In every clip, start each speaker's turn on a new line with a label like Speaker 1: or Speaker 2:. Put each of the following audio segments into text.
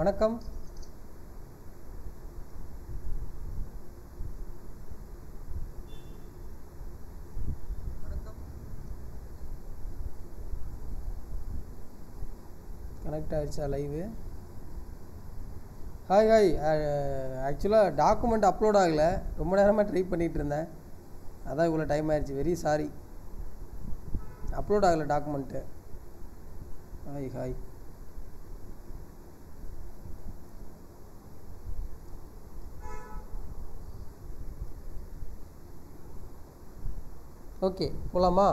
Speaker 1: வணக்கம் கனெக்ட் ஆயிடுச்சா live hi hi ஆக்சுவலாக டாக்குமெண்ட் அப்லோட் ஆகலை ரொம்ப நேரமாக ட்ரை பண்ணிகிட்டு இருந்தேன் அதான் இவ்வளோ டைம் ஆயிடுச்சு வெரி சாரி அப்லோட் ஆகலை டாக்குமெண்ட்டு ஹாய் ஹாய் ஓகே போகலாமா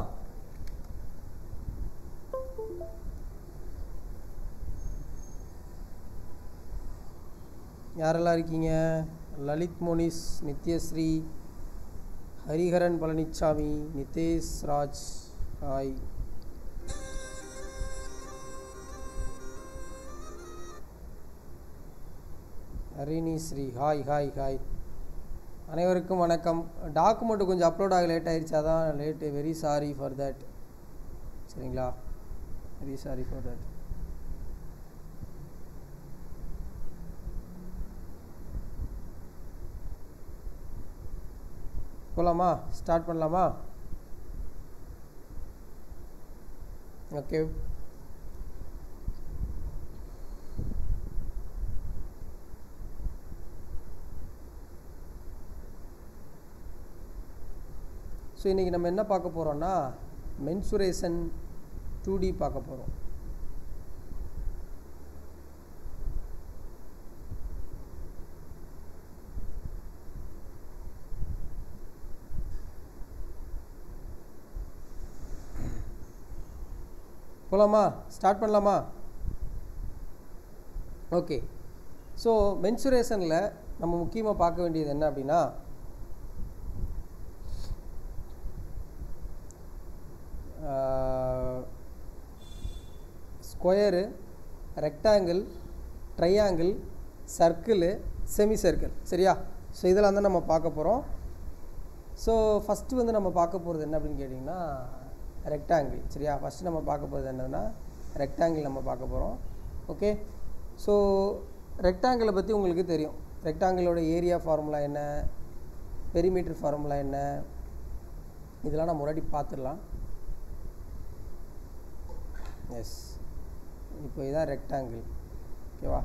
Speaker 1: யாரெல்லாம் இருக்கீங்க Lalit Monis Nithyasri Hariharan Palanichamy Nitesh Raj hi Harini Sri hi hi hi அனைவருக்கும் வணக்கம் டாக்குமெண்ட் கொஞ்சம் அப்லோட் ஆக லேட் ஆயிடுச்சு அதான் late very sorry for that சரிங்களா வெரி சாரி ஃபார் தட் போகலாமா ஸ்டார்ட் பண்ணலாமா ஓகே ஸோ இன்றைக்கி நம்ம என்ன பார்க்க போகிறோம்னா மென்சுரேஷன் டூ டி பார்க்க போகிறோம் போகலாமா ஸ்டார்ட் பண்ணலாமா ஓகே ஸோ மென்சுரேஷனில் நம்ம முக்கியமாக பார்க்க வேண்டியது என்ன அப்படின்னா square rectangle triangle circle semi circle சரியா ஸோ இதெல்லாம் தான் நம்ம பார்க்க போகிறோம் ஸோ ஃபஸ்ட்டு வந்து நம்ம பார்க்க போகிறது என்ன அப்படின்னு கேட்டிங்கன்னா ரெக்டாங்கிள் சரியா ஃபஸ்ட்டு நம்ம பார்க்க போகிறது என்னதுன்னா ரெக்டாங்கிள் நம்ம பார்க்க போகிறோம் ஓகே ஸோ ரெக்டாங்கிளை பற்றி உங்களுக்கு தெரியும் ரெக்டாங்கிளோட ஏரியா ஃபார்முலா என்ன பெரிமீட்டர் ஃபார்முலா என்ன இதெல்லாம் நம்ம முன்னாடி பார்த்துடலாம் எஸ் இப்போ இதான் ரெக்டாங்கிள் ஓகேவா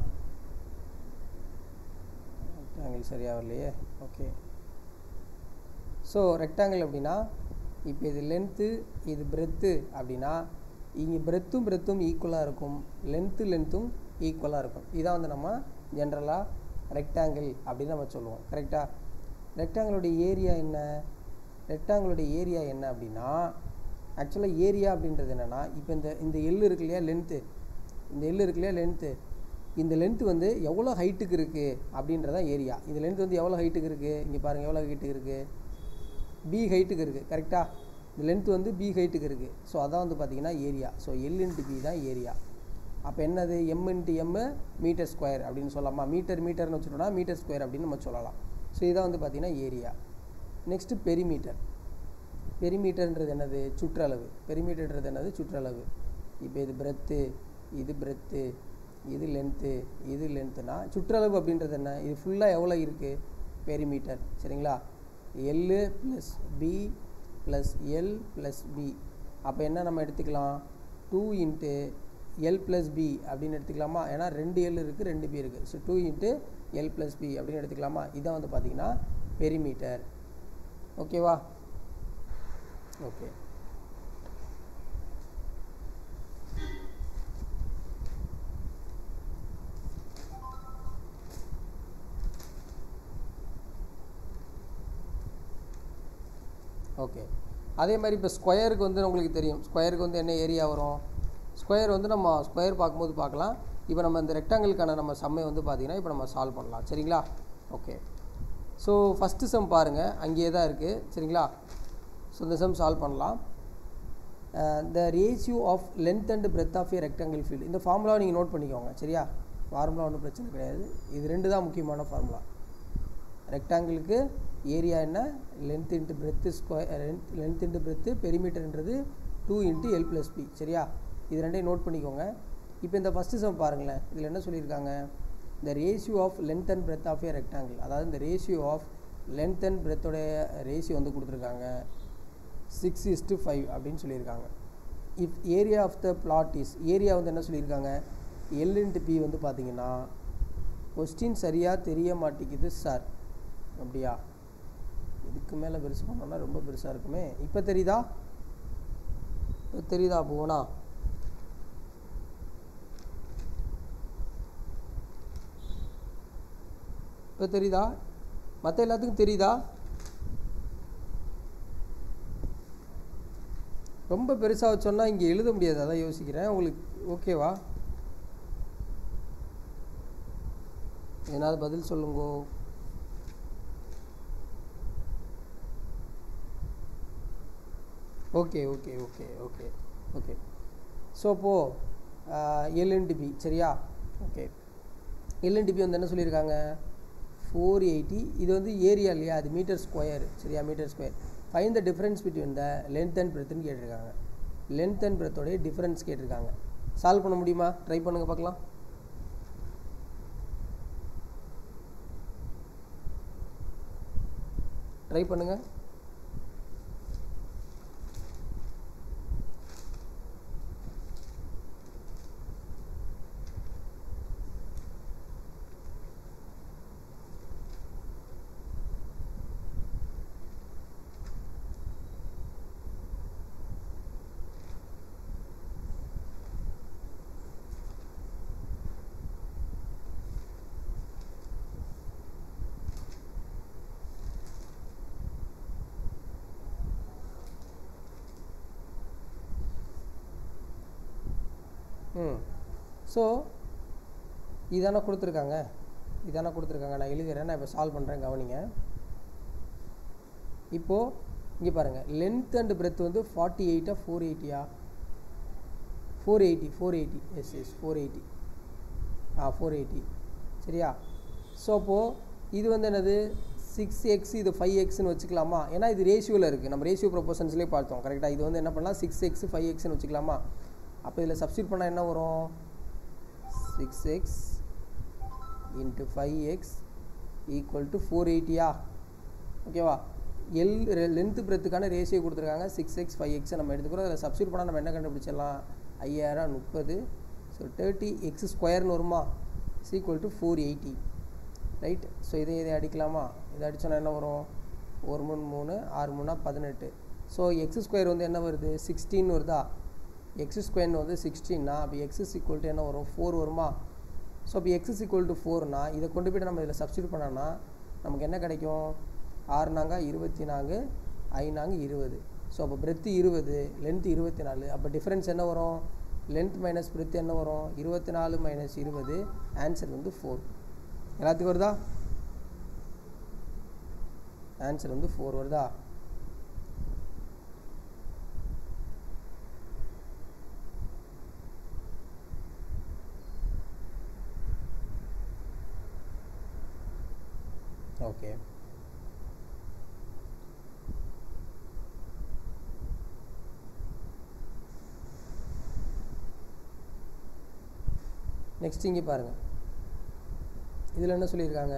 Speaker 1: ரெக்டாங்கிள் சரியாக வரலையே ஓகே ஸோ ரெக்டாங்கிள் அப்படின்னா இப்போ இது லென்த்து இது பிரெத்து அப்படின்னா இங்கே பிரெத்தும் பிரெத்தும் ஈக்குவலாக இருக்கும் லென்த்து லென்த்தும் ஈக்குவலாக இருக்கும் இதான் வந்து நம்ம ஜென்ரலாக ரெக்டாங்கிள் அப்படின்னு நம்ம சொல்லுவோம் கரெக்டாக ரெக்டாங்கிளோடைய ஏரியா என்ன ரெக்டாங்கிளோடைய ஏரியா என்ன அப்படின்னா ஆக்சுவலாக ஏரியா அப்படின்றது என்னென்னா இப்போ இந்த இந்த எல் இருக்கு இல்லையா லென்த்து இந்த எல் இருக்கு இல்லையா லென்த்து இந்த லென்த்து வந்து எவ்வளோ ஹைட்டுக்கு இருக்குது அப்படின்றதான் ஏரியா இந்த லென்த் வந்து எவ்வளோ ஹைட்டுக்கு இருக்குது இங்கே பாருங்கள் எவ்வளோ ஹைட்டுக்கு இருக்குது பி ஹைட்டுக்கு இருக்குது கரெக்டாக இந்த லென்த் வந்து பி ஹைட்டுக்கு இருக்குது ஸோ அதான் வந்து பார்த்திங்கன்னா area so L into B தான் ஏரியா அப்போ என்னது M into M metre square அப்படின்னு சொல்லலாமா மீட்டர் மீட்டர்னு வச்சுட்டோம்னா மீட்டர் ஸ்கொயர் அப்படின்னு நம்ம சொல்லலாம் ஸோ இதான் வந்து பார்த்திங்கன்னா ஏரியா நெக்ஸ்ட்டு பெரிமீட்டர் பெரிமீட்டர்ன்றது என்னது சுற்றளவு பெரிமீட்டர்ன்றது என்னது சுற்றளவு இப்போ இது பிரெத்து இது பிரெத்து இது லென்த்து இது லென்த்துனா சுற்றளவு அப்படின்றது என்ன இது ஃபுல்லாக எவ்வளோ இருக்குது பெரிமீட்டர் சரிங்களா L plus B plus L plus B அப்போ என்ன நம்ம எடுத்துக்கலாம் two into L plus B அப்படின்னு எடுத்துக்கலாமா ஏன்னா ரெண்டு எல் இருக்குது ரெண்டு பி இருக்குது so two into L plus B அப்படின்னு எடுத்துக்கலாமா இதான் வந்து பார்த்திங்கன்னா பெரிமீட்டர் ஓகேவா ஓகே ஓகே அதே மாதிரி இப்போ ஸ்கொயருக்கு வந்து உங்களுக்கு தெரியும் ஸ்கொயருக்கு வந்து என்ன ஏரியா வரும் ஸ்கொயர் வந்து நம்ம ஸ்கொயர் பார்க்கும்போது பார்க்கலாம் இப்போ நம்ம இந்த ரெக்டாங்கிளுக்கான நம்ம சம்மை வந்து பார்த்திங்கன்னா இப்போ நம்ம சால்வ் பண்ணலாம் சரிங்களா ஓகே ஸோ ஃபஸ்ட்டு சம் பாருங்கள் அங்கேயே தான் இருக்குது சரிங்களா ஸோ இந்த சம் சால்வ் பண்ணலாம் the ratio of length and breadth of a rectangle field இந்த ஃபார்முலாவை நீங்கள் நோட் பண்ணிக்கோங்க சரியா ஃபார்முலா ஒன்றும் பிரச்சனை கிடையாது இது ரெண்டு தான் முக்கியமான ஃபார்முலா ரெக்டாங்கிளுக்கு ஏரியா என்ன length into breadth square length length into breadth பெரிமீட்டர்ன்றது two into L plus B சரியா இது ரெண்டையும் நோட் பண்ணிக்கோங்க இப்போ இந்த ஃபஸ்ட்டு சம் பாருங்களேன் இதில் என்ன சொல்லியிருக்காங்க the ratio of length and breadth of a rectangle அதாவது இந்த ரேஷியோ ஆஃப் லென்த் அண்ட் பிரெத்தோடைய ரேஷியோ வந்து கொடுத்துருக்காங்க சிக்ஸ் இஸ்டு ஃபைவ் அப்படின்னு சொல்லியிருக்காங்க if area of the plot is area வந்து என்ன சொல்லியிருக்காங்க எல் இன்ட்டு பி வந்து பார்த்தீங்கன்னா கொஸ்டின் சரியாக தெரிய மாட்டேங்குது சார் அப்படியா இதுக்கு மேலே பெருசு பண்ணோன்னா ரொம்ப பெருசாக இருக்குமே இப்போ தெரியுதா இப்போ தெரியுதா போனா இப்போ தெரியுதா மற்ற எல்லாத்துக்கும் தெரியுதா ரொம்ப பெருசாக வச்சோன்னா இங்கே எழுத முடியாது அதான் யோசிக்கிறேன் உங்களுக்கு ஓகேவா ஏதாவது பதில் சொல்லுங்கோ okay okay okay okay okay so இப்போது எல்என்டிபி சரியா ஓகே எல்என்டிபி வந்து என்ன சொல்லியிருக்காங்க ஃபோர் எயிட்டி இது வந்து ஏரியா இல்லையா அது மீட்டர் ஸ்கொயர் சரியா metre square find the difference between the length and பிரெத்துன்னு கேட்டிருக்காங்க லென்த் அண்ட் பிரெத்தோடைய டிஃப்ரென்ஸ் கேட்டிருக்காங்க சால்வ் பண்ண முடியுமா ட்ரை பண்ணுங்கள் பார்க்கலாம் ட்ரை பண்ணுங்கள் ம் ஸோ இதானே கொடுத்துருக்காங்க இதானே கொடுத்துருக்காங்க நான் எழுதுறேன் நான் இப்போ சால்வ் பண்ணுறேன் கவனிங்க இப்போது இங்கே பாருங்கள் லென்த் அண்ட் பிரெத் வந்து ஃபார்ட்டி எயிட்டா ஃபோர் எயிட்டியா four eighty four eighty yes yes four eighty ஆ ஃபோர் எயிட்டி சரியா ஸோ அப்போது இது வந்து என்னது சிக்ஸ் எக்ஸ் இது ஃபைவ் எக்ஸ்னு வச்சுக்கலாமா ஏன்னா இது ரேஷியோவில் இருக்குது நம்ம ரேஷியோ ப்ரொபோஷன்ஸ்லேயே பார்த்தோம் கரெக்டாக இது வந்து என்ன பண்ணலாம் சிக்ஸ் எக்ஸ் ஃபைவ் எக்ஸ்னு வச்சுக்கலாமா அப்போ இதில் சப்ஸ்டியூட் பண்ணால் என்ன வரும் six X into five X equal to four எயிட்டியா ஓகேவா எல் லென்த்து பிரெத்துக்கான ரேஷியோ கொடுத்துருக்காங்க சிக்ஸ் எக்ஸ் ஃபைவ் எக்ஸை நம்ம எடுத்துக்கிறோம் அதில் சப்ஸ்டியூட் பண்ணால் நம்ம என்ன கண்டுபிடிச்சிடலாம் ஐயாயிரம் முப்பது ஸோ தேர்ட்டி எக்ஸ் ஸ்கொயர்னு வருமா equal to four eighty right so இதை இதை அடிக்கலாமா இதை அடித்தோன்னா என்ன வரும் ஒரு மூணு மூணு ஆறு மூணா பதினெட்டு ஸோ எக்ஸ் ஸ்கொயர் வந்து என்ன வருது சிக்ஸ்டீன் வருதா எக்ஸ் ஸ்கொயர்னு வந்து சிக்ஸ்டீன்னா அப்போ எக்ஸ் இஸ் ஈக்குவல் டு என்ன வரும் ஃபோர் வருமா ஸோ அப்போ எக்ஸ் இஸ் ஈக்குவல் டு ஃபோர்னா இதை கொண்டு போய்ட்டு நம்ம இதில் சப்ஸ்டியூட் பண்ணோன்னா நமக்கு என்ன கிடைக்கும் ஆறு நாங்க இருபத்தி நான்கு ஐநாங்க இருபது ஸோ அப்போ பிரெத்து இருபது லென்த் இருபத்தி நாலு அப்போ டிஃப்ரென்ஸ் என்ன வரும் லென்த் மைனஸ் பிரெத் என்ன வரும் இருபத்தி நாலு மைனஸ் இருபது ஆன்சர் வந்து ஃபோர் எல்லாத்துக்கும் வருதா ஆன்சர் வந்து ஃபோர் வருதா ஓகே நெக்ஸ்ட் இங்கே பாருங்கள் இதில் என்ன சொல்லியிருக்காங்க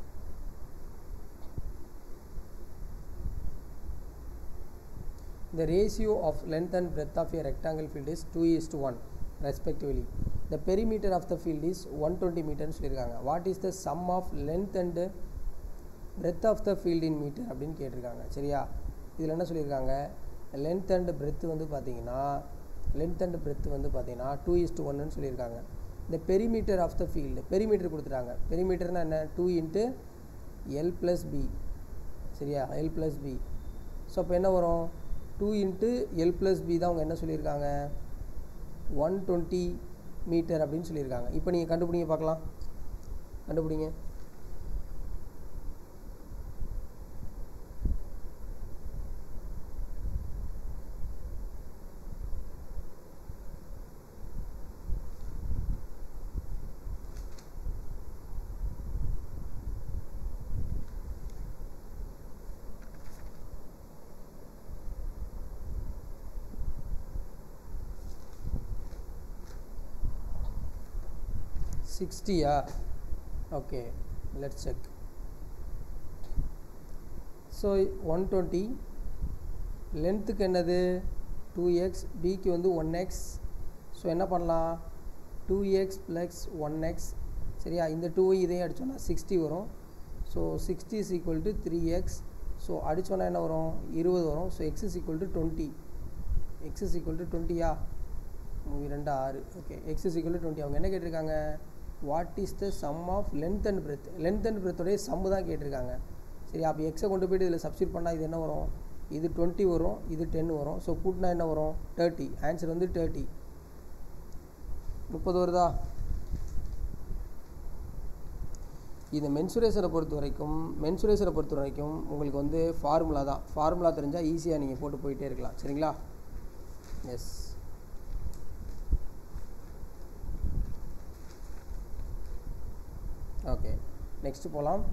Speaker 1: The ratio of length and breadth of a rectangle field is 2 is to 1 respectively. The perimeter of the field is 120 meters சொல்லியிருக்காங்க what is the sum of length and breadth of the field in meter அப்படின்னு கேட்டிருக்காங்க சரியா இதில் என்ன சொல்லியிருக்காங்க length and breadth வந்து பார்த்தீங்கன்னா length and breadth வந்து பார்த்தீங்கன்னா டூ இஸ் டு ஒன்னு சொல்லியிருக்காங்க இந்த perimeter of the field perimeter கொடுத்துட்டாங்க பெரிமீட்டர்னா என்ன two into L plus B சரியா எல் ப்ளஸ் பி ஸோ அப்போ என்ன வரும் two into L plus b தான் அவங்க என்ன சொல்லியிருக்காங்க ஒன் டுவெண்ட்டி மீட்டர் அப்படின்னு சொல்லியிருக்காங்க இப்போ நீங்கள் கண்டுபிடிங்க பார்க்கலாம் கண்டுபிடிங்க சிக்ஸ்டியா okay let check so one twenty லென்த்துக்கு என்னது டூ எக்ஸ் பிக்கு வந்து ஒன் எக்ஸ் ஸோ என்ன பண்ணலாம் two x plus one x சரியா இந்த டூ இதையும் அடித்தோன்னா சிக்ஸ்டி வரும் so sixty is equal to three x so அடித்தோன்னா என்ன வரும் இருபது வரும் so x is equal to twenty x is equal to டுவெண்ட்டியா மூவி ரெண்டு ஆறு okay x is equal to twenty அவங்க என்ன கேட்டிருக்காங்க what is the sum of length and breadth length and பிரெத்தோடைய சம்மு தான் கேட்டிருக்காங்க சரி அப்போ எக்ஸை கொண்டு போயிட்டு இதில் சப்ஸ்டியூட் பண்ணால் இது என்ன வரும் இது டுவெண்ட்டி வரும் இது டென் வரும் ஸோ கூட்டினா என்ன வரும் தேர்ட்டி ஆன்சர் வந்து தேர்ட்டி முப்பது வருதா இந்த மென்சுரேஷனை பொறுத்த வரைக்கும் மென்சுரேஷனை பொறுத்த வரைக்கும் உங்களுக்கு வந்து ஃபார்முலா தான் ஃபார்முலா தெரிஞ்சால் ஈஸியாக நீங்கள் போட்டு போயிட்டே இருக்கலாம் சரிங்களா எஸ் ஓகே நெக்ஸ்ட் போகலாம்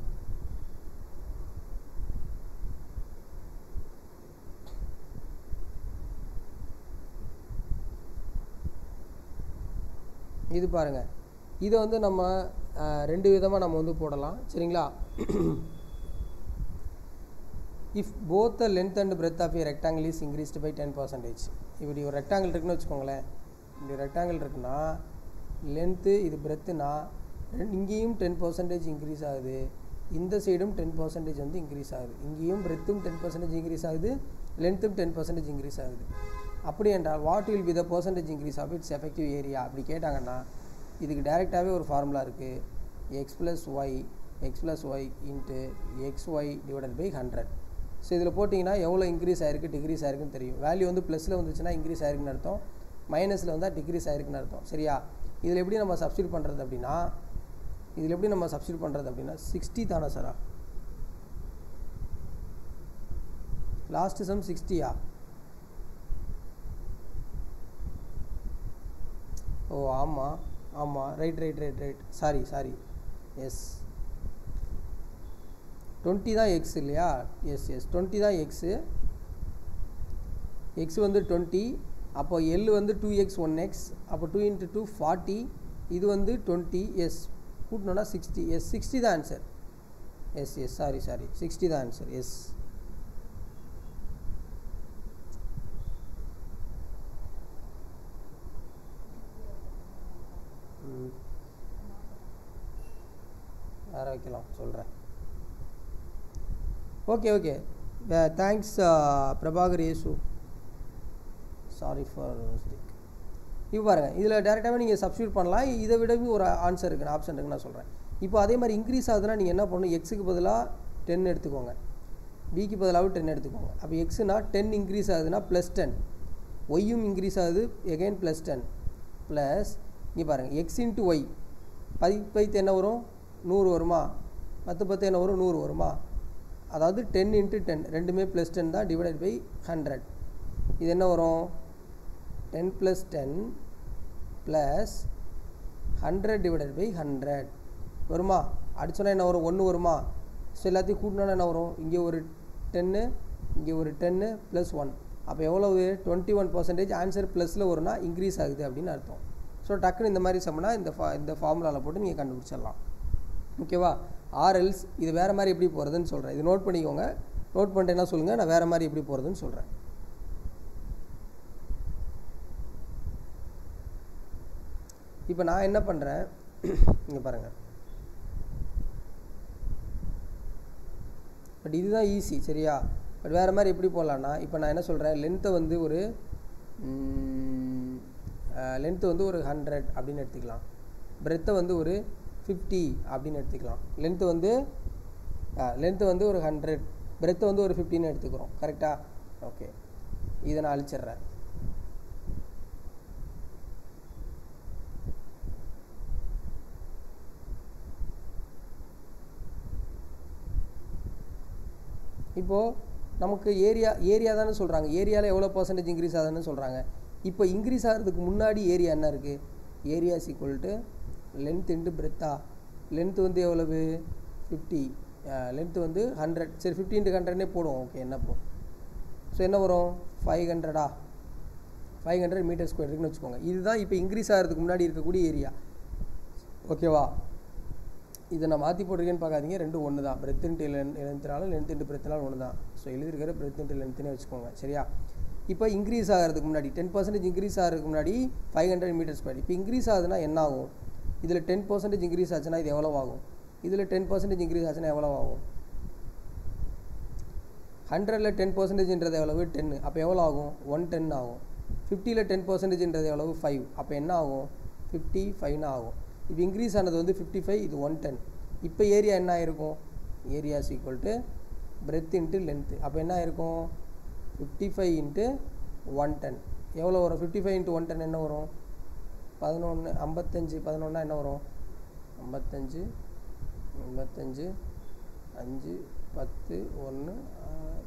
Speaker 1: இது பாருங்கள் இதை வந்து நம்ம அஹ், ரெண்டு விதமாக நம்ம வந்து போடலாம் சரிங்களா if both the length and breadth of a rectangle is increased by ten percentage இப்படி ஒரு ரெக்டாங்கிள் இருக்குன்னு வச்சுக்கோங்களேன் இப்படி ரெக்டாங்கிள் இருக்குன்னா லென்த்து இது பிரெத்துனா இங்கேயும் டென் பர்சன்டேஜ் இன்க்ரீஸ் ஆகுது இந்த சைடும் டென் பர்சன்டேஜ் வந்து இன்க்ரீஸ் ஆகுது இங்கேயும் பிரெத்தும் டென் பர்சன்டேஜ் இன்க்ரீஸ் ஆகுது லென்த்தும் டென் பர்சன்டேஜ் இன்க்ரீஸ் ஆகுது அப்படி என்றால் what will be the percentage increase of its effective area அப்படி கேட்டாங்கன்னா இதுக்கு டைரெக்டாகவே ஒரு ஃபார்முலா இருக்குது x plus Y x plus y into x Y divided by hundred so இதில் போட்டிங்கன்னா எவ்வளோ இன்க்ரீஸ் ஆயிருக்கு டிக்ரீஸ் ஆயிருக்குன்னு தெரியும் வேல்யூ வந்து ப்ளஸில் வந்துச்சுன்னா இன்க்ரீஸ் ஆயிருக்குன்னு அர்த்தம் மைனஸில் வந்தால் டிக்ரீஸ் ஆயிருக்குன்னு அர்த்தம் சரியா இதில் எப்படி நம்ம சப்ஸ்டியூட் பண்ணுறது அப்படின்னா இதில் எப்படி நம்ம சப்ஸ்டியூட் பண்ணுறது அப்படின்னா சிக்ஸ்டி தானே சாரா லாஸ்ட் சம் சிக்ஸ்டியா ஓ ஆமாம் ஆமாம் right right right right sorry sorry yes twenty தான் எக்ஸ் இல்லையா எஸ் எஸ் டுவெண்ட்டி தான் எக்ஸு எக்ஸ் வந்து டுவெண்ட்டி அப்போ எல் வந்து டூ எக்ஸ் ஒன் எக்ஸ் அப்போ டூ இன்ட்டு டூ ஃபார்ட்டி இது வந்து டுவெண்ட்டி எஸ் கூட்டணும்னா சிக்ஸ்டி எஸ் சிக்ஸ்டி தான் answer yes yes sorry sorry sixty தான் ஆன்சர் எஸ் ம் வேறு வைக்கலாம் சொல்கிறேன் ஓகே ஓகே தேங்க்ஸ் பிரபாகர் இயேசு சாரி ஃபார் மிஸ்டேக் இப்போ பாருங்கள் இதில் டேரெக்டாகவே நீங்கள் சப்ஸ்டியூட் பண்ணலாம் இதை விடவும் ஒரு ஆன்சர் இருக்குது ஆப்ஷன் இருக்குன்னு நான் சொல்கிறேன் இப்போ அதே மாதிரி இன்க்ரீஸ் ஆகுதுன்னா நீங்கள் என்ன பண்ணணும் எக்ஸுக்கு பதிலாக டென் எடுத்துக்கோங்க பிக்கு பதிலாகவும் டென் எடுத்துக்கோங்க அப்போ எக்ஸுனா டென் இன்க்ரீஸ் ஆகுதுன்னா ப்ளஸ் டென் ஒய்யும் இன்க்ரீஸ் ஆகுது எகைன் ப்ளஸ் டென் ப்ளஸ் இங்கே பாருங்கள் எக்ஸ் இன்ட்டு ஒய் பதி பைத்து என்ன வரும் நூறு வருமா பத்து பத்து என்ன வரும் நூறு வருமா அதாவது டென் இன்ட்டு டென் ரெண்டுமே ப்ளஸ் டென் தான் டிவைடட் பை ஹண்ட்ரட் இது என்ன வரும் ten plus ten plus hundred divided by hundred வருமா அடிச்சோன்னா என்ன வரும் ஒன்று வருமா ஸோ எல்லாத்தையும் கூட்டினோன்னா என்ன வரும் இங்கே ஒரு டென்னு இங்கே ஒரு டென்னு ப்ளஸ் ஒன் அப்போ எவ்வளவு டுவெண்ட்டி ஒன் பர்சன்டேஜ் ஆன்சர் ப்ளஸில் வரும்னா இன்க்ரீஸ் ஆகுது அப்படின்னு அர்த்தம் ஸோ டக்குன்னு இந்த மாதிரி சம்னா இந்த ஃபா இந்த ஃபார்முலாவில் போட்டு நீங்கள் கண்டுபிடிச்சிடலாம் ஓகேவா ஆர்எல்ஸ் இது வேறு மாதிரி எப்படி போகிறதுன்னு சொல்கிறேன் இது நோட் பண்ணிக்கோங்க நோட் பண்ணிட்டேன்னா சொல்லுங்கள் நான் வேறு மாதிரி எப்படி போகிறதுன்னு சொல்கிறேன் இப்போ நான் என்ன பண்ணுறேன் இங்கே பாருங்கள் பட் இதுதான் ஈஸி சரியா பட் வேறு மாதிரி எப்படி போடலான்னா இப்போ நான் என்ன சொல்கிறேன் லென்த்தை வந்து ஒரு லென்த்து வந்து ஒரு ஹண்ட்ரட் அப்படின்னு எடுத்துக்கலாம் பிரெத்தை வந்து ஒரு ஃபிஃப்டி அப்படின்னு எடுத்துக்கலாம் லென்த்து வந்து லென்த்து வந்து ஒரு ஹண்ட்ரட் பிரெத்தை வந்து ஒரு ஃபிஃப்டின்னு எடுத்துக்கிறோம் கரெக்டாக ஓகே இதை நான் அழிச்சிட்றேன் இப்போது நமக்கு ஏரியா ஏரியா தானே சொல்கிறாங்க ஏரியாவில் எவ்வளோ பர்சன்டேஜ் இன்க்ரீஸ் ஆகுதுன்னு சொல்கிறாங்க இப்போ இன்க்ரீஸ் ஆகிறதுக்கு முன்னாடி ஏரியா என்ன இருக்குது area is equal to length into பிரெத்தா லென்த் வந்து எவ்வளவு ஃபிஃப்டி லென்த் வந்து ஹண்ட்ரட் சரி ஃபிஃப்டி இன்ட்டு ஹண்ட்ரட்னே போடுவோம் ஓகே என்ன போ ஸோ என்ன வரும் ஃபைவ் ஹண்ட்ரடா ஃபைவ் ஹண்ட்ரட் மீட்டர் ஸ்கொயர் இருக்குன்னு வச்சுக்கோங்க இதுதான் இப்போ இன்க்ரீஸ் ஆகிறதுக்கு முன்னாடி இருக்கக்கூடிய ஏரியா ஓகேவா இதை நான் மாற்றி போட்டிருக்கேன்னு பார்க்காதீங்க ரெண்டும் ஒன்று தான் பிரெத் இன்ட்டு லென்த்னாலும் லென்த் இன்ட்டு பிரெத்னாலும் ஒன்று தான் ஸோ எழுதிருக்கிற பிரெத் இன்ட்டு லென்த்னே வச்சுக்கோங்க சரியா இப்போ இன்க்ரீஸ் ஆகிறதுக்கு முன்னாடி டென் பர்சன்டேஜ் இன்க்ரீஸ் ஆகிறதுக்கு முன்னாடி ஃபைவ் ஹண்ட்ரட் மீட்டர் ஸ்கொயர் இப்போ இன்க்ரீஸ் ஆகுதுன்னா என்ன ஆகும் இதில் டென் பர்சன்டேஜ் இன்க்ரீஸ் ஆச்சுன்னா இது எவ்வளோ ஆகும் இதில் டென் பர்சன்டேஜ் இன்க்ரீஸ் ஆச்சுன்னா எவ்வளோ ஆகும் ஹண்ட்ரடில் டென் பர்சன்டேஜ்ன்றது எவ்வளவு டென்னு அப்போ எவ்வளோ ஆகும் ஒன் டென் ஆகும் ஃபிஃப்டியில் டென் பர்சன்டேஜ்ன்றது எவ்வளவு ஃபைவ் அப்போ என்ன ஆகும் ஃபிஃப்டி ஃபைவ்னு ஆகும் இப்போ இன்க்ரீஸ் ஆனது வந்து ஃபிஃப்டி ஃபைவ் இது ஒன் டென் இப்போ ஏரியா என்ன ஆயிருக்கும் area equal to breadth into length அப்போ என்ன ஆயிருக்கும் fifty five into one ten எவ்வளோ வரும் fifty five into one ten என்ன வரும் பதினொன்று ஐம்பத்தஞ்சு பதினொன்னா என்ன வரும் ஐம்பத்தஞ்சு ஐம்பத்தஞ்சு அஞ்சு பத்து ஒன்று ஆறு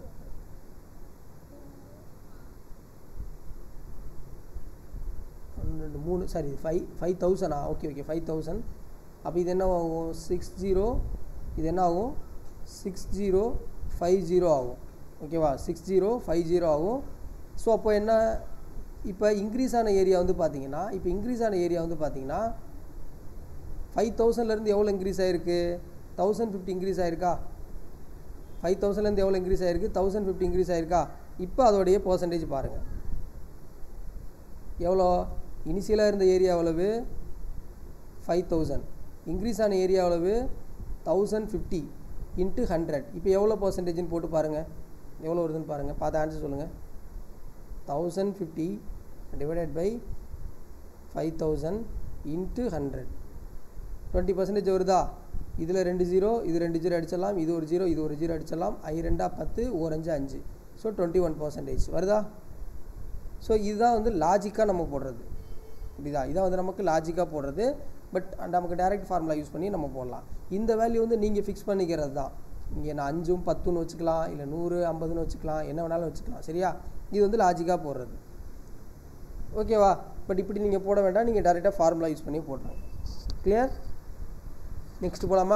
Speaker 1: பன்னெண்டு மூணு சாரி ஃபைவ் ஃபைவ் தௌசண்டா ஓகே ஓகே ஃபைவ் தௌசண்ட் அப்போ இது என்ன ஆகும் சிக்ஸ் ஜீரோ இது என்ன ஆகும் சிக்ஸ் ஜீரோ ஃபைவ் ஜீரோ ஆகும் ஓகேவா சிக்ஸ் ஜீரோ ஃபைவ் ஜீரோ ஆகும் ஸோ அப்போ என்ன இப்போ இன்க்ரீஸ் ஆன ஏரியா வந்து பார்த்தீங்கன்னா இப்போ இன்க்ரீஸ் ஆன ஏரியா வந்து பார்த்தீங்கன்னா ஃபைவ் தௌசண்ட்லேருந்து எவ்வளோ இன்க்ரீஸ் ஆகிருக்கு தௌசண்ட் ஃபிஃப்டி இன்க்ரீஸ் ஆயிருக்கா ஃபைவ் தௌசண்ட்லேருந்து எவ்வளோ இன்க்ரீஸ் ஆயிருக்கு தௌசண்ட் ஃபிஃப்டி இன்க்ரீஸ் ஆயிருக்கா இப்போ அதோடைய பர்சன்டேஜ் பாருங்கள் எவ்வளோ இனிஷியலாக இருந்த ஏரியா எவ்வளவு ஃபைவ் தௌசண்ட் இன்க்ரீஸ் ஆன ஏரியா எவ்வளவு தௌசண்ட் ஃபிஃப்டி இன்ட்டு ஹண்ட்ரட் இப்போ எவ்வளோ பர்சன்டேஜ்னு போட்டு பாருங்கள் எவ்வளோ வருதுன்னு பாருங்கள் பார்த்து ஆன்சர் சொல்லுங்கள் thousand fifty divided by five thousand into hundred twenty percentage வருதா இதில் ரெண்டு ஜீரோ இது ரெண்டு ஜீரோ அடிச்சிடலாம் இது ஒரு ஜீரோ இது ஒரு ஜீரோ அடிச்சிடலாம் ஐ ரெண்டா பத்து ஒரு அஞ்சு அஞ்சு ஸோ டுவெண்ட்டி ஒன் பர்சன்டேஜ் வருதா ஸோ இதுதான் வந்து லாஜிக்காக நம்ம போடுறது இப்படிதான் இதான் வந்து நமக்கு லாஜிக்காக போடுறது பட் நமக்கு டைரக்ட் ஃபார்முலா யூஸ் பண்ணி நம்ம போடலாம் இந்த வேல்யூ வந்து நீங்கள் ஃபிக்ஸ் பண்ணிக்கிறது தான் இங்கே நான் அஞ்சும் பத்துன்னு வச்சுக்கலாம் இல்லை நூறு ஐம்பதுன்னு வச்சுக்கலாம் என்ன வேணாலும் வச்சுக்கலாம் சரியா இது வந்து லாஜிக்காக போடுறது ஓகேவா பட் இப்படி நீங்கள் போட வேண்டாம் நீங்கள் டேரெக்டாக ஃபார்முலா யூஸ் பண்ணி போட்டுருங்க கிளியர் நெக்ஸ்ட் போகலாமா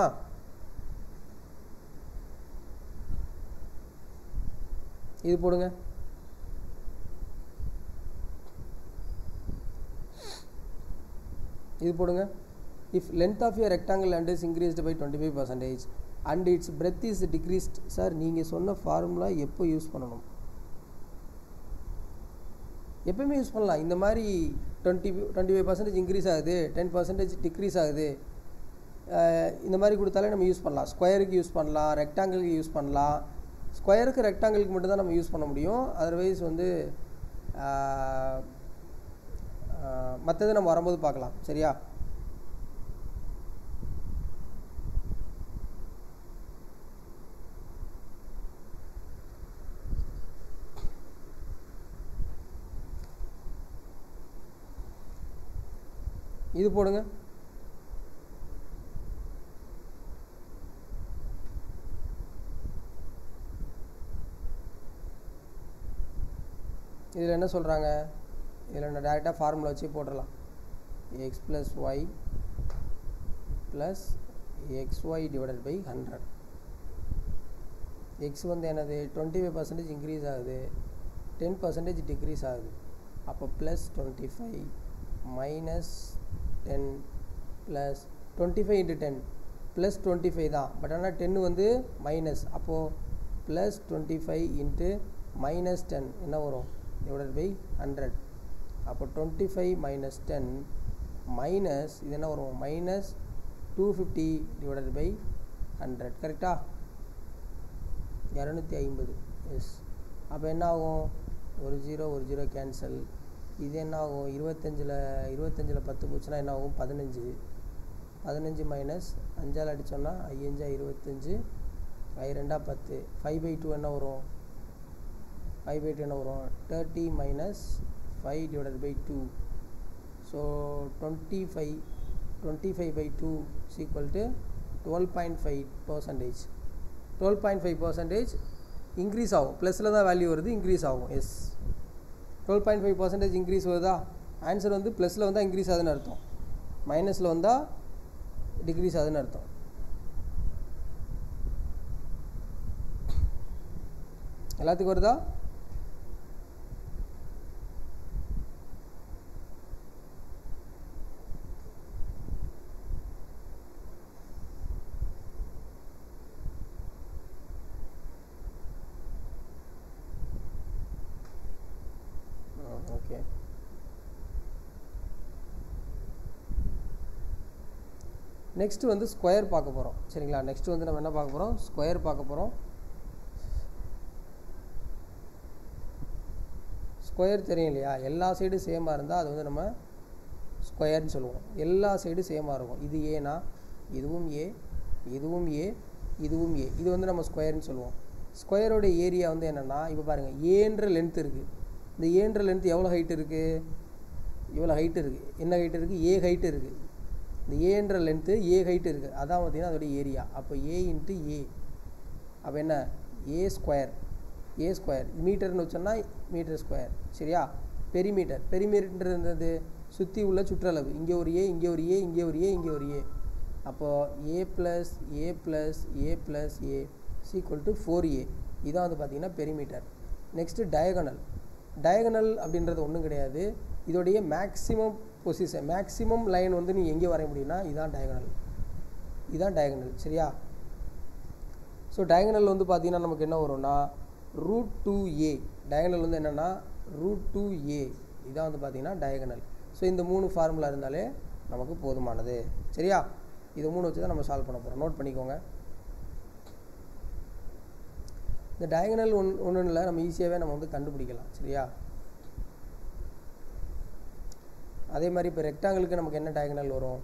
Speaker 1: இது போடுங்க இது போடுங்க if length of your rectangle and is increased by twenty five percentage and its breadth is decreased sir நீங்கள் சொன்ன ஃபார்முலா எப்போ யூஸ் பண்ணணும் எப்பயுமே யூஸ் பண்ணலாம் இந்த மாதிரி twenty twenty five percentage increase ஆகுது டென் பர்சன்டேஜ் டிக்ரீஸ் ஆகுது அஹ் இந்த மாதிரி கொடுத்தாலே நம்ம யூஸ் பண்ணலாம் ஸ்கொயருக்கு யூஸ் பண்ணலாம் ரெக்டாங்கிளுக்கு யூஸ் பண்ணலாம் ஸ்கொயருக்கு ரெக்டாங்கிளுக்கு மட்டும் தான் நம்ம யூஸ் பண்ண முடியும் அதர்வைஸ் வந்து மற்றது நம்ம வரும்போது பார்க்கலாம் சரியா இது போடுங்க இதில் என்ன சொல்கிறாங்க இதில் நான் டேரெக்டாக ஃபார்முலா வச்சு போட்டுடலாம் x plus y plus x Y divided by hundred x வந்து என்னது டுவெண்ட்டி ஃபைவ் பர்சன்டேஜ் இன்க்ரீஸ் ஆகுது டென் பர்சன்டேஜ் டிக்ரீஸ் ஆகுது அப்போ plus twenty five minus ten plus twenty five into ten plus twenty five தான் but ஆனால் டென்னு வந்து minus அப்போது plus twenty five into minus ten என்ன வரும் டிவைடட் பை ஹண்ட்ரட் அப்போ twenty five minus ten minus இது என்ன வரும் minus two fifty divided by hundred கரெக்டா இரநூத்தி ஐம்பது எஸ் அப்போ என்ன ஆகும் ஒரு ஜீரோ ஒரு ஜீரோ கேன்சல் இது என்ன ஆகும் இருபத்தஞ்சில் இருபத்தஞ்சில் பத்து போச்சுன்னா என்ன ஆகும் பதினஞ்சு பதினஞ்சு மைனஸ் அஞ்சால் அடித்தோன்னா ஐயஞ்சா இருபத்தஞ்சு ஐ ரெண்டா பத்து ஃபைவ் பை டூ என்ன வரும் ஃபைவ் பை டூ என்ன வரும் thirty minus five divided by two so twenty five twenty five by two equal to twelve point five percentage twelve point five percentage increase ஆகும் ப்ளஸில் தான் வேல்யூ வருது increase ஆகும் yes twelve point five percentage increase வருதா answer வந்து ப்ளஸில் வந்தால் increase ஆகுதுன்னு அர்த்தம் மைனஸில் வந்தால் டிக்ரீஸ் ஆகுதுன்னு அர்த்தம் எல்லாத்துக்கும் வருதா நெக்ஸ்ட்டு வந்து ஸ்கொயர் பார்க்க போகிறோம் சரிங்களா நெக்ஸ்ட் வந்து நம்ம என்ன பார்க்க போகிறோம் ஸ்கொயர் பார்க்க போகிறோம் ஸ்கொயர் தெரியும் இல்லையா எல்லா சைடும் சேமாக இருந்தால் அது வந்து நம்ம ஸ்கொயர்னு சொல்லுவோம் எல்லா சைடும் சேமாக இருக்கும் இது ஏனா இதுவும் ஏ இதுவும் ஏ இதுவும் ஏ இது வந்து நம்ம ஸ்கொயர்னு சொல்லுவோம் ஸ்கொயரோட ஏரியா வந்து என்னென்னா இப்போ பாருங்கள் ஏன்ற லென்த் இருக்குது இந்த ஏன்ற லென்த் எவ்வளோ ஹைட் இருக்குது இவ்வளோ ஹைட் இருக்குது என்ன ஹைட் இருக்குது ஏ ஹைட் இருக்குது இந்த ஏன்ற லென்த்து ஏ ஹைட் இருக்குது அதான் பார்த்தீங்கன்னா அதோடைய ஏரியா அப்போ ஏ இன்ட்டு ஏ அப்போ என்ன ஏ ஸ்கொயர் ஏ ஸ்கொயர் மீட்டர்னு வச்சோம்னா மீட்டர் ஸ்கொயர் சரியா பெரிமீட்டர் பெரிமீட்டர்ன்றது சுற்றி உள்ள சுற்றளவு இங்கே ஒரு ஏ இங்கே ஒரு ஏ இங்கே ஒரு ஏ இங்கே ஒரு ஏ அப்போது a plus A plus A plus a equal to four a இதான் வந்து பார்த்திங்கன்னா பெரிமீட்டர் நெக்ஸ்ட்டு டயகனல் டயகனல் அப்படின்றது ஒன்றும் கிடையாது இதோடைய மேக்ஸிமம் பொசிஷன் மேக்ஸிமம் லைன் வந்து நீ எங்கே வரைய முடியும்னா இதான் டயகனல் இதான் டயகனல் சரியா ஸோ டயகனல் வந்து பார்த்திங்கன்னா நமக்கு என்ன வரும்னா ரூட் டூ ஏ டயகனல் வந்து என்னென்னா ரூட் டூ ஏ இதான் வந்து பார்த்திங்கன்னா டயகனல் ஸோ இந்த மூணு ஃபார்முலா இருந்தாலே நமக்கு போதுமானது சரியா இது மூணு வச்சு தான் நம்ம சால்வ் பண்ண போகிறோம் நோட் பண்ணிக்கோங்க இந்த டயகனல் ஒன் ஒன்றும் இல்லை நம்ம ஈஸியாகவே நம்ம வந்து கண்டுபிடிக்கலாம் சரியா அதே மாதிரி இப்போ ரெக்டாங்கிளுக்கு நமக்கு என்ன டயகனல் வரும்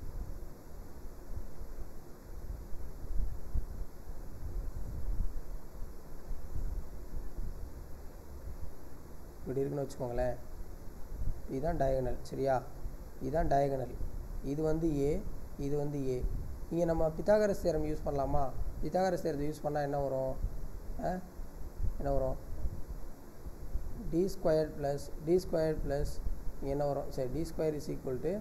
Speaker 1: இப்படி இருக்குன்னு வச்சுக்கோங்களேன் இதுதான் டயகனல் சரியா இதுதான் டயகனல் இது வந்து ஏ இது வந்து ஏ இங்கே நம்ம பித்தாகரஸ் தேரம் யூஸ் பண்ணலாமா பித்தாகரஸ் தேரத்தை யூஸ் பண்ணால் என்ன வரும் ஆ? என்ன வரும் d square plus d square plus என்ன வரும் சரி d square is equal to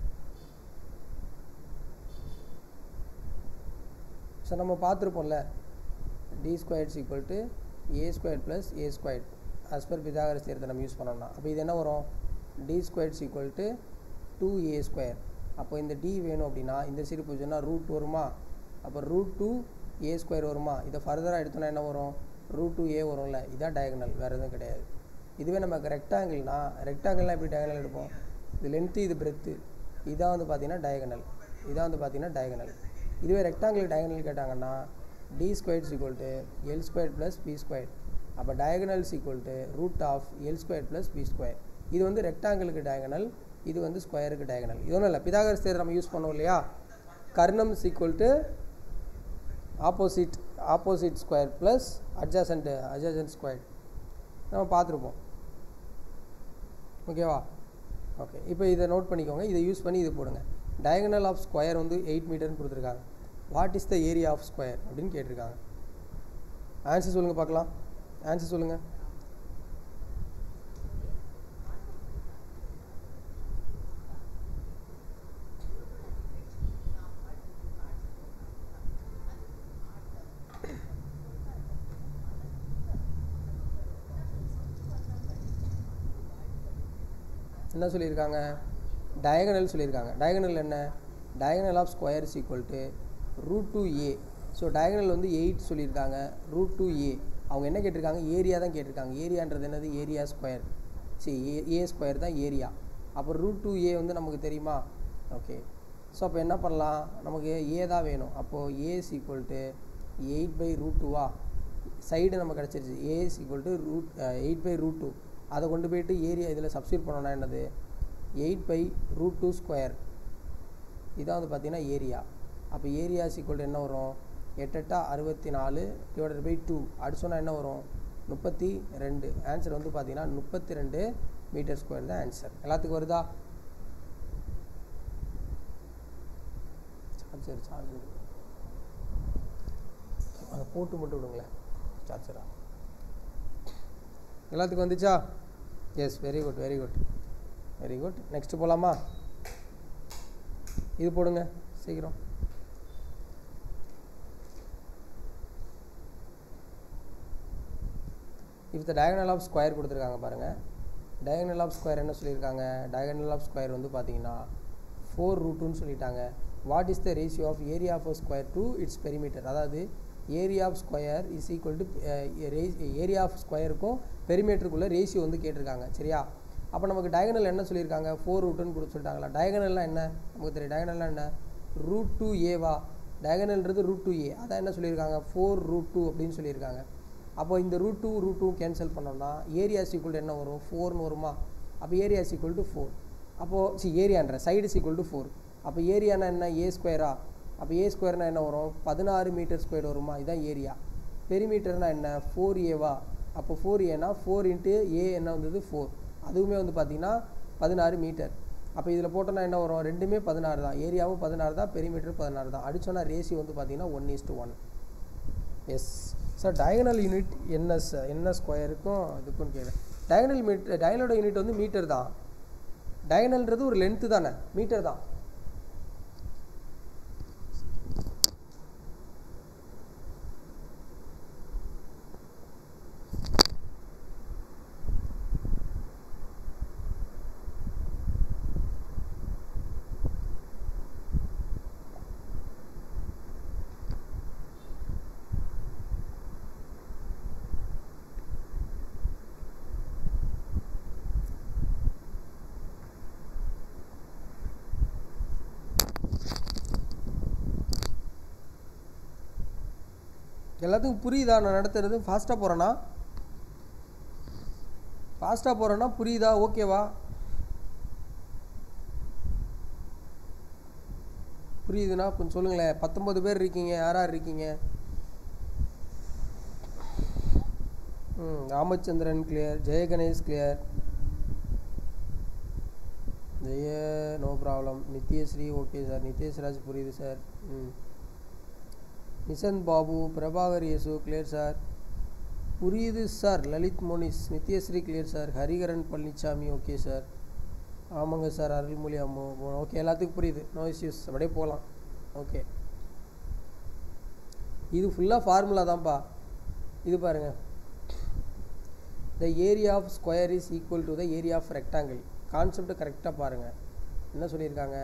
Speaker 1: so நம்ம பார்த்துருப்போம்ல d square is equal to a square plus a square as per Pythagoras தேரத்தை நம்ம யூஸ் பண்ணோம்னா அப்போ இது என்ன வரும் d square is equal to two a square அப்போ இந்த டி வேணும் அப்படின்னா இந்த சைடு போச்சுன்னா ரூட் வருமா அப்போ ரூட் டூ ஏ ஸ்கொயர் வருமா இதை ஃபர்தராக எடுத்தோன்னா என்ன வரும் ரூட் டூ ஏ வரும்ல இதான் டயகனல் வேறு எதுவும் கிடையாது இதுவே நமக்கு ரெக்டாங்கிள்னா ரெக்டாங்கிள்லாம் எப்படி டயகனல் எடுப்போம் இது லென்த்து இது பிரெத்து இதான் வந்து பார்த்தீங்கன்னா டயகனல் இதான் வந்து பார்த்தீங்கன்னா டயகனல் இதுவே ரெக்டாங்கிள் டயகனல் கேட்டாங்கன்னா d square equal to l square plus b square அப்போ diagonals equal to root of l square plus b square இது வந்து ரெக்டாங்கிளுக்கு டயகனல் இது வந்து ஸ்கொயருக்கு டயகனல் இது ஒன்றும் இல்லை பிதாகரஸ் தேர் நம்ம யூஸ் பண்ணோம் இல்லையா கர்ணம் equal to opposite opposite square plus adjacent adjacent square நம்ம பார்த்துருப்போம் ஓகேவா ஓகே இப்போ இதை நோட் பண்ணிக்கோங்க இதை யூஸ் பண்ணி இது போடுங்க டயகனல் ஆஃப் ஸ்கொயர் வந்து எயிட் மீட்டர்னு கொடுத்துருக்காங்க what is the area of square அப்படின்னு கேட்டிருக்காங்க ஆன்சர் சொல்லுங்கள் பார்க்கலாம் ஆன்சர் சொல்லுங்கள் என்ன சொல்லியிருக்காங்க டயகனல் சொல்லியிருக்காங்க டயகனல் என்ன diagonal of square is equal to root two a so diagonal வந்து எயிட் சொல்லியிருக்காங்க ரூட் டூ ஏ அவங்க என்ன கேட்டிருக்காங்க ஏரியா தான் கேட்டிருக்காங்க ஏரியான்றது என்னது ஏரியா ஸ்கொயர் சரி ஏ ஏ ஸ்கொயர் தான் ஏரியா அப்போ ரூட் டூ ஏ வந்து நமக்கு தெரியுமா ஓகே ஸோ அப்போ என்ன பண்ணலாம் நமக்கு ஏ தான் வேணும் அப்போது a is equal to eight by root டூவா சைடு நம்ம கிடச்சிருச்சு a is equal to root eight by root two அதை கொண்டு போயிட்டு ஏரியா இதில் சப்ஸ்டியூட் பண்ணோன்னா என்னது eight by root two square இதான் வந்து பார்த்தீங்கன்னா ஏரியா அப்போ ஏரியா ஈக்குவல் என்ன வரும் எட்டெட்டா அறுபத்தி நாலு டிவைடட் பை டூ அடிச்சோன்னா என்ன வரும் முப்பத்தி ரெண்டு ஆன்சர் வந்து பார்த்தீங்கன்னா முப்பத்தி ரெண்டு மீட்டர் ஸ்கொயர் தான் ஆன்சர் எல்லாத்துக்கும் வருதா சார்ஜர் சார்ஜர் அதை போட்டு மட்டும் விடுங்களேன் சார்ஜரா எல்லாத்துக்கும் வந்துச்சா yes very good very good very good next போகலாமா இது போடுங்க சீக்கிரம் இப்போ த டயகனல் ஆஃப் ஸ்கொயர் கொடுத்துருக்காங்க பாருங்கள் டயகனல் ஆஃப் ஸ்கொயர் என்ன சொல்லியிருக்காங்க டயகனல் ஆஃப் ஸ்கொயர் வந்து பார்த்தீங்கன்னா ஃபோர் ரூட்டுன்னு சொல்லிட்டாங்க what is the ratio of area of square to its perimeter அதாவது area of square is equal to area of ஸ்கொயருக்கும் பெரிமீட்டருக்குள்ள ரேஷியோ வந்து கேட்டிருக்காங்க சரியா அப்போ நமக்கு டயகனல் என்ன சொல்லியிருக்காங்க ஃபோர் ரூட்டுன்னு கொடுத்து சொல்லிட்டாங்களா டயகனல்லாம் என்ன நமக்கு தெரியும் டயகனல்லாம் என்ன ரூட் டூ ஏவா டயகனல்ன்றது ரூட் டூ ஏ அதான் என்ன சொல்லியிருக்காங்க ஃபோர் ரூட் டூ அப்படின்னு சொல்லியிருக்காங்க அப்போ இந்த root two root two cancel பண்ணோம்னா ஏரியா சீக்குவல் என்ன வரும் ஃபோர்னு வருமா அப்போ ஏரியா சீக்குவல் டு ஃபோர் அப்போது சி ஏரியான்ற சைடு சீக்குவல் டு ஃபோர் அப்போ ஏரியானா என்ன ஏ ஸ்கொயரா அப்போ ஏ ஸ்கொயர்னா என்ன வரும் பதினாறு மீட்டர் ஸ்கொயர் வருமா இதுதான் ஏரியா பெரிமீட்டர்னா என்ன ஃபோர் ஏவா அப்போ ஃபோர் ஏனா ஃபோர் இன்ட்டு ஏ என்ன வந்தது ஃபோர் அதுவுமே வந்து பார்த்திங்கன்னா பதினாறு மீட்டர் அப்போ இதில் போட்டோன்னா என்ன வரும் ரெண்டுமே பதினாறு தான் ஏரியாவும் பதினாறு தான் பெரிமீட்டர் பதினாறு தான் அடிச்சோன்னா ரேஷியோ வந்து பார்த்திங்கன்னா one is to one yes sir diagonal unit என்ன சார் என்ன ஸ்கொயருக்கும் இதுக்கும் கேட்குறேன் டயகனல் மீட் டயகனலோட யூனிட் வந்து மீட்டர் தான் டயகனல்ன்றது ஒரு லென்த்து தானே மீட்டர் தான் எல்லாத்துக்கும் புரியுதா நான் நடத்துறது ஃபாஸ்ட்டாக போகிறேன்னா ஃபாஸ்ட்டாக போகிறேன்னா புரியுதா ஓகேவா புரியுதுன்னா கொஞ்சம் சொல்லுங்களேன் பத்தொம்பது பேர் இருக்கீங்க யார் யார் இருக்கீங்க ம் Ramachandran clear Jayaganesh clear Jaya no problem Nithyasri okay sir Nithyasraj புரியுது சார் ம் நிசந்த் பாபு பிரபாகர் யேசு கிளியர் சார் புரியுது sir Lalith Monis Nithyasri clear sir Hariharan Palanisamy okay sir ஆமாங்க சார் அருள்மொழி அம்மு ஓகே எல்லாத்துக்கும் புரியுது நோ இஷ்யூஸ் அப்படியே போகலாம் ஓகே இது ஃபுல்லாக ஃபார்முலா தான்ப்பா இது பாருங்கள் the area of square is equal to the area of rectangle கான்செப்டை கரெக்டாக பாருங்கள் என்ன சொல்லியிருக்காங்க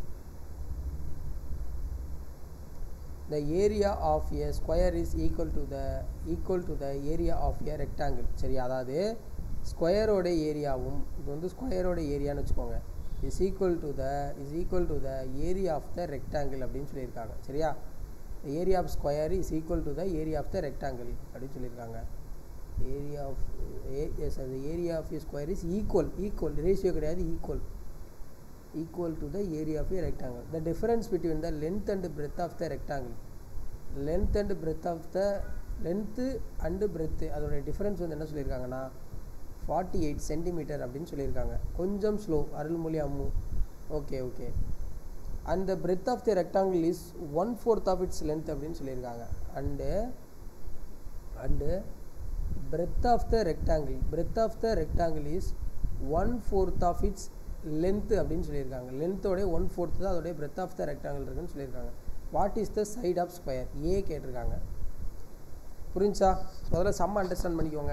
Speaker 1: the area of a square is equal to the equal to the area of a rectangle சரி அதாவது ஸ்கொயரோட ஏரியாவும் இது வந்து ஸ்கொயரோட ஏரியான்னு வச்சுக்கோங்க is equal to the is equal to the area of the rectangle அப்படின்னு சொல்லியிருக்காங்க சரியா area of square is equal to the area of the rectangle அப்படின்னு சொல்லியிருக்காங்க ஏரியா ஆஃப் எஸ் அது area of a square is equal equal ratio கிடையாது equal equal to the area of a rectangle. The difference between the length and breadth of the rectangle. length and breadth of the length and breadth அதோட difference வந்து என்ன சொல்லியிருக்காங்கன்னா forty eight centimeter அப்படின்னு சொல்லியிருக்காங்க கொஞ்சம் slow Arulmozhi Ammu okay okay and the breadth of the rectangle is one fourth of its length அப்படின்னு சொல்லியிருக்காங்க and and breadth of the rectangle breadth of the rectangle is one fourth of its length அப்படின்னு சொல்லியிருக்காங்க லென்த்தோடைய one fourth தான் அதோடைய breadth of the rectangle இருக்குன்னு சொல்லியிருக்காங்க what is the side of square a கேட்டிருக்காங்க புரிஞ்சா முதல்ல செம்ம அண்டர்ஸ்டாண்ட் பண்ணிக்கோங்க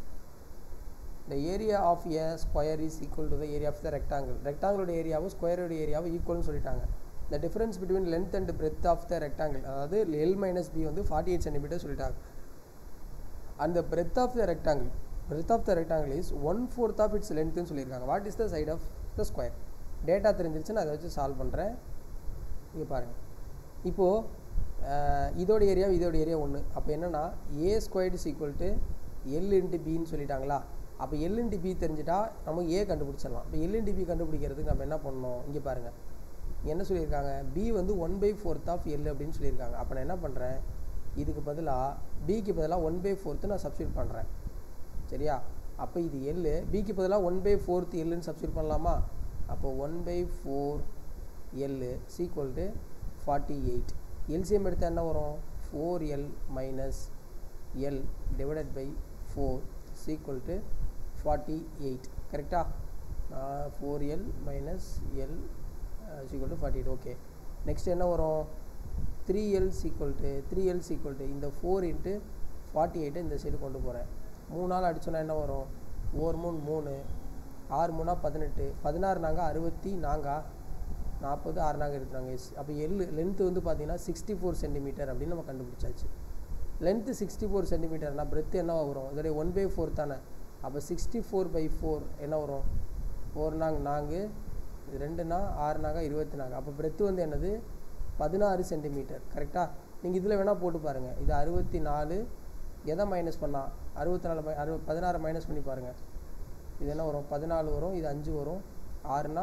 Speaker 1: the area of a square is equal to the area of the rectangle ரெக்டாங்கிளோட ஏரியாவும் ஸ்கொயரோட ஏரியாவும் ஈக்குவல்னு சொல்லிட்டாங்க the difference between length and breadth of the rectangle அதாவது எல் மைனஸ் பி வந்து ஃபார்ட்டி எயிட் சென்டிமீட்டர் சொல்லிட்டாங்க அந்த breadth of the rectangle breadth of the rectangle is one fourth of its லென்த்துன்னு சொல்லியிருக்காங்க what is the side of the square data தெரிஞ்சிருச்சு நான் அதை வச்சு சால்வ் பண்ணுறேன் இங்கே பாருங்கள் இப்போது இதோட ஏரியா இதோட ஏரியா ஒன்று அப்போ என்னென்னா A squared is equal to L into பின்னு சொல்லிட்டாங்களா அப்போ எல் இன்ட்டு பி தெரிஞ்சிட்டா நம்ம ஏ கண்டுபிடிச்சிடலாம் இப்போ எல் இன்ட்டு பி கண்டுபிடிக்கிறதுக்கு நம்ம என்ன பண்ணணும் இங்கே பாருங்கள் என்ன சொல்லியிருக்காங்க பி வந்து one by fourth of L அப்படின்னு சொல்லியிருக்காங்க அப்போ நான் என்ன பண்ணுறேன் இதுக்கு பதிலாக பிக்கு பதிலாக ஒன் பை ஃபோர்த்து நான் சப்ஸ்டியூட் பண்ணுறேன் சரியா அப்போ இது எல் பிக்கு பதிலாக ஒன் பை ஃபோர்த் எல்லுன்னு சப்ஸ்டியூட் பண்ணலாமா அப்போ one by four L is equal to forty eight LCM எடுத்தால் என்ன வரும் four L minus L divided by four is equal to forty eight கரெக்டாக four L minus L is equal to forty eight okay next என்ன வரும் three L is equal to three L is equal to இந்த four into forty eight இந்த side கொண்டு போகிறேன் மூணு நாள் அடித்தோன்னா என்ன வரும் ஒரு மூணு மூணு ஆறு மூணா பதினெட்டு பதினாறு நாங்கள் அறுபத்தி நாங்கா நாற்பது ஆறு நாங்கள் இருக்கிறாங்க எஸ் அப்போ எல் லென்த்து வந்து பார்த்தீங்கன்னா சிக்ஸ்டி ஃபோர் சென்டிமீட்டர் அப்படின்னு நம்ம கண்டுபிடிச்சாச்சு லென்த்து சிக்ஸ்டி ஃபோர் சென்டிமீட்டர்னா பிரெத்து என்ன வரும் இதோடைய ஒன் பை ஃபோர் தானே அப்போ சிக்ஸ்டி ஃபோர் பை ஃபோர் என்ன வரும் ஃபோர் நாங்க நான்கு இது ரெண்டு நாள் ஆறு நாங்க இருபத்தி நான்கு அப்போ பிரெத்து வந்து என்னது பதினாறு சென்டிமீட்டர் கரெக்டாக நீங்கள் இதில் வேணால் போட்டு பாருங்கள் இது அறுபத்தி நாலு எதை மைனஸ் பண்ணால் அறுபத்தி நாலு மை அறுபது பதினாறு மைனஸ் பண்ணி பாருங்கள் இது என்ன வரும் பதினாலு வரும் இது அஞ்சு வரும் ஆறுனா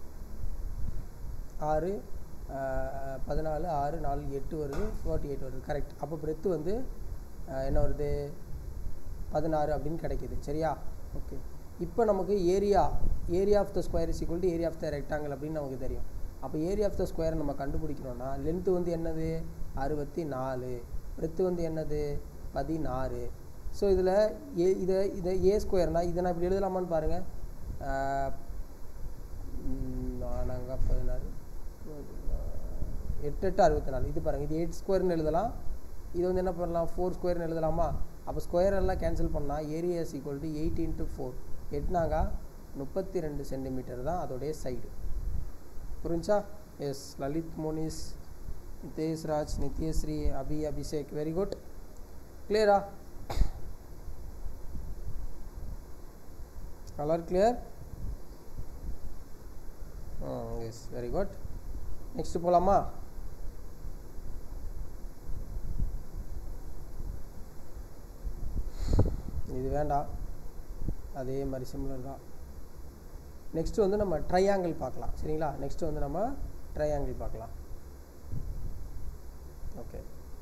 Speaker 1: ஆறு ஆஹ், பதினாலு ஆறு நாலு எட்டு வருது ஃபார்ட்டி எயிட் வருது கரெக்ட் அப்போ பிரெத்து வந்து ஆஹ், என்ன வருது பதினாறு அப்படின்னு கிடைக்கிது சரியா ஓகே இப்போ நமக்கு area area of the square is equal to area of the rectangle அப்படின்னு நமக்கு தெரியும் அப்போ ஏரியா ஆஃப் த ஸ்கொயர் நம்ம கண்டுபிடிக்கணும்னா லென்த்து வந்து என்னது அறுபத்தி நாலு பிரெத்து வந்து என்னது பதினாறு ஸோ இதில் ஏ இதை இதை ஏ ஸ்கொயர்னா இதை நான் இப்படி எழுதலாமான்னு பாருங்கள் நாங்கள் பதினாறு எட்டு எட்டு அறுபத்தி நாலு இது பாருங்கள் இது எயிட் ஸ்கொயர்னு எழுதலாம் இது வந்து என்ன பண்ணலாம் ஃபோர் ஸ்கொயர்னு எழுதலாமா அப்போ ஸ்கொயர் எல்லாம் கேன்சல் பண்ணால் area is equal to eight into four எட்னாங்க முப்பத்தி ரெண்டு சென்டிமீட்டர் தான் அதோடைய சைடு புரிஞ்சா yes Lalit Monish Nitesh Raj Nithyashree Abhi Abhishek very good கிளியரா கலர் clear yes very good next போகலாமா இது வேண்டாம் அதே மாதிரி சிமிலர் தான் நெக்ஸ்ட் வந்து நம்ம ட்ரையாங்கிள் பார்க்கலாம் சரிங்களா நெக்ஸ்ட் வந்து நம்ம ட்ரையாங்கிள் பார்க்கலாம் ஓகே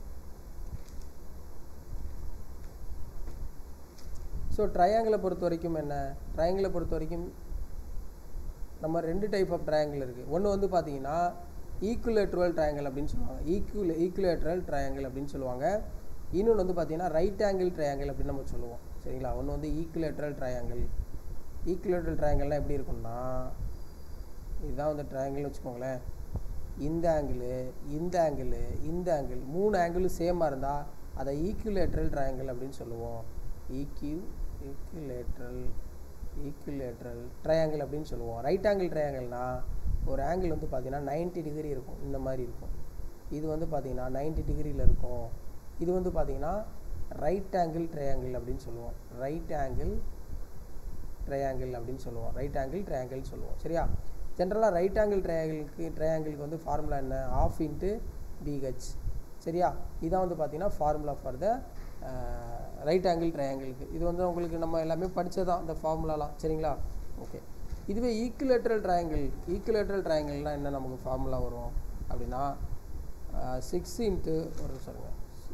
Speaker 1: ஸோ ட்ரையாங்கிளை பொறுத்த வரைக்கும் என்ன ட்ரையாங்கிளை பொறுத்த வரைக்கும் நம்ம ரெண்டு டைப் ஆஃப் ட்ரையாங்கிள் இருக்குது ஒன்று வந்து பார்த்தீங்கன்னா ஈக்குலேட்ரல் ட்ரையாங்கிள் அப்படின்னு சொல்லுவாங்க ஈக்குலே ஈக்குலேட்ரல் ட்ரையாங்கிள் அப்படின்னு சொல்லுவாங்க இன்னொன்று வந்து பார்த்தீங்கன்னா ரைட் ஆங்கிள் ட்ரையாங்கிள் அப்படின்னு நம்ம சொல்லுவோம் சரிங்களா ஒன்று வந்து ஈக்குலேட்ரல் ட்ரையாங்கிள் ஈக்குலேட்ரல் ட்ரையாங்கிள்லாம் எப்படி இருக்கும்னா இதுதான் வந்து ட்ரையாங்கிள்னு வச்சுக்கோங்களேன் இந்த ஆங்கிள் இந்த ஆங்கிள் இந்த ஆங்கிள் மூணு ஆங்கிளும் சேமாக இருந்தால் அதை ஈக்குலேட்ரல் ட்ரையாங்கிள் அப்படின்னு சொல்லுவோம் ஈக்யூ ஈக்குலேட்ரல் ஈக்குலேட்ரல் ட்ரையாங்கிள் அப்படின்னு சொல்லுவோம் ரைட் ஆங்கிள் ட்ரையாங்கிள்னா ஒரு ஆங்கிள் வந்து பார்த்தீங்கன்னா 90 டிகிரி இருக்கும் இந்த மாதிரி இருக்கும் இது வந்து பார்த்தீங்கன்னா 90 டிகிரியில் இருக்கும் இது வந்து பார்த்தீங்கன்னா ரைட் ஆங்கிள் ட்ரையாங்கிள் அப்படின்னு சொல்லுவோம் ரைட் ஆங்கிள் ட்ரையாங்கிள் அப்படின்னு சொல்லுவோம் ரைட் ஆங்கிள் ட்ரையாங்கிள் சொல்லுவோம் சரியா ஜென்ரலாக ரைட் ஆங்கிள் ட்ரையாங்கிளுக்கு ட்ரையாங்கிளுக்கு வந்து ஃபார்முலா என்ன ஆஃப் இன்ட்டு பிஹெச் சரியா இதான் வந்து பார்த்தீங்கன்னா formula for the right angle ட்ரையாங்கிளுக்கு இது வந்து உங்களுக்கு நம்ம எல்லாமே படித்ததான் இந்த ஃபார்முலாலாம் சரிங்களா ஓகே இதுவே ஈக்குலேட்ரல் ட்ரையாங்கிள் ஈக்குலேட்ரல் ட்ரையாங்கிள்னால் என்ன நமக்கு ஃபார்முலா வரும் அப்படின்னா சிக்ஸ் இன்ட்டு ஒரு சொல்லுங்க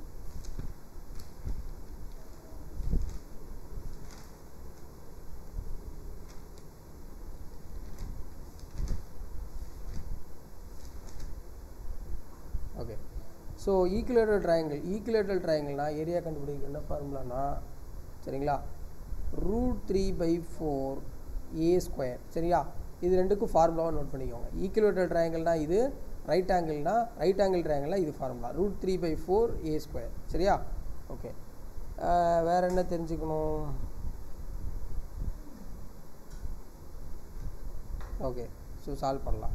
Speaker 1: okay so equilateral triangle equilateral ட்ரையாங்கிள்னா ஏரியா கண்டுபிடிக்க என்ன ஃபார்முலானா சரிங்களா root three by four A square சரியா இது ரெண்டுக்கும் ஃபார்முலாவை நோட் பண்ணிக்கோங்க ஈக்குலேட்டர் ட்ரையாங்கிள்னா இது ரைட் ஆங்கிள்னா ரைட் ஆங்கிள் ட்ரையாங்கிள்னா இது formula root three by four A square சரியா ஓகே வேறு என்ன தெரிஞ்சுக்கணும் ஓகே ஸோ சால்வ் பண்ணலாம்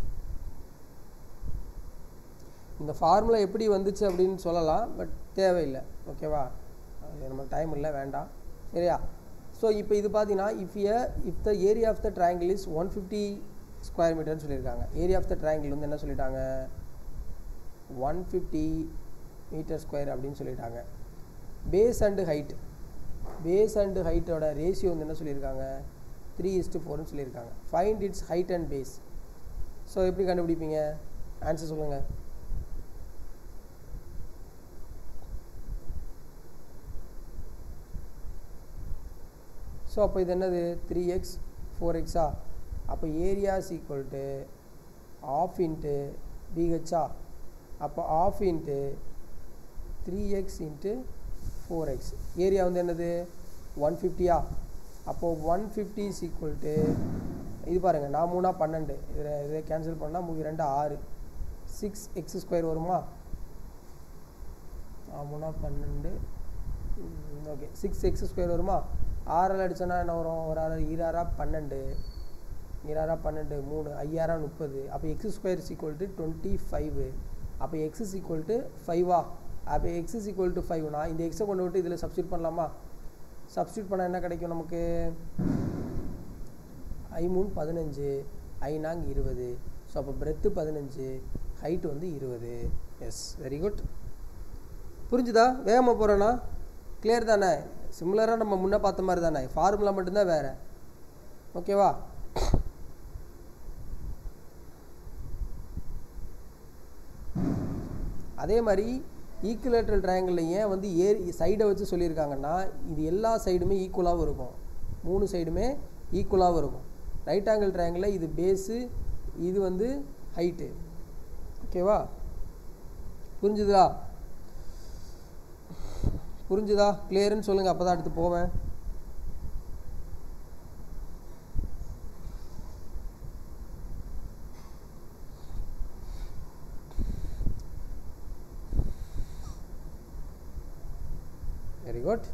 Speaker 1: இந்த ஃபார்முலா எப்படி வந்துச்சு அப்படின்னு சொல்லலாம் பட் தேவையில்லை ஓகேவா அது நம்ம டைம் இல்லை வேண்டாம் சரியா ஸோ இப்போ இது பார்த்தீங்கன்னா if a if the area of the triangle is one fifty square மீட்டர்னு சொல்லியிருக்காங்க ஏரியா ஆஃப் த ட்ரையாங்கிள் வந்து என்ன சொல்லிட்டாங்க ஒன் ஃபிஃப்டி மீட்டர் ஸ்கொயர் அப்படின்னு சொல்லிட்டாங்க base and height base and ஹைட்டோட ரேஷியோ வந்து என்ன சொல்லியிருக்காங்க த்ரீ இஸ்ட்டு ஃபோர்னு சொல்லியிருக்காங்க find its height and base so எப்படி கண்டுபிடிப்பீங்க ஆன்சர் சொல்லுங்கள் ஸோ அப்போ இது என்னது த்ரீ எக்ஸ் ஃபோர் எக்ஸா அப்போ area's equal to half into பிஹெச்சா அப்போ half into three X into four X area வந்து என்னது ஒன் ஃபிஃப்டியா அப்போது one fifty is equal to இது பாருங்கள் நான் மூணா பன்னெண்டு இதில் இதை கேன்சல் பண்ணால் மூவி ரெண்டு ஆறு சிக்ஸ் எக்ஸ் ஸ்கொயர் வருமா நான் மூணா பன்னெண்டு ஓகே சிக்ஸ் எக்ஸ் ஸ்கொயர் வருமா ஆறால் அடித்தோன்னா என்ன வரும் ஒரு ஆறு ஈராறா பன்னெண்டு ஈராறா பன்னெண்டு மூணு ஐயாயிரம் முப்பது அப்போ X square is equal to twenty five அப்போ எக்ஸ் இஸ் ஈக்குவல் டு ஃபைவா அப்போ எக்ஸ் இஸ் ஈக்குவல் டு ஃபைவ்னா இந்த எக்ஸை கொண்டு விட்டு இதில் சப்ஸ்டியூட் பண்ணலாமா சப்ஸ்டியூட் பண்ணால் என்ன கிடைக்கும் நமக்கு ஐ மூணு பதினஞ்சு ஐ நாங்க இருபது ஸோ அப்போ பிரெத்து பதினஞ்சு ஹைட்டு வந்து இருபது எஸ் வெரி குட் புரிஞ்சுதா வேகமாக போகிறேன்னா கிளியர் தானே சிமிலராக நம்ம முன்னே பார்த்த மாதிரி தானே ஃபார்முலா மட்டும்தான் வேறு ஓகேவா அதே மாதிரி ஈக்குலேட்ரல் ட்ரையாங்கிளில் ஏன் வந்து ஏரி சைடை வச்சு சொல்லியிருக்காங்கன்னா இது எல்லா சைடுமே ஈக்குவலாகவும் இருக்கும் மூணு சைடுமே ஈக்குவலாகவும் இருக்கும் ரைட் ஆங்கிள் ட்ரையாங்கிளில் இது பேஸு இது வந்து ஹைட்டு ஓகேவா புரிஞ்சுதா புரிஞ்சுதா கிளியர்னு சொல்லுங்கள் அப்போ தான் அடுத்து போவேன் வெரி குட்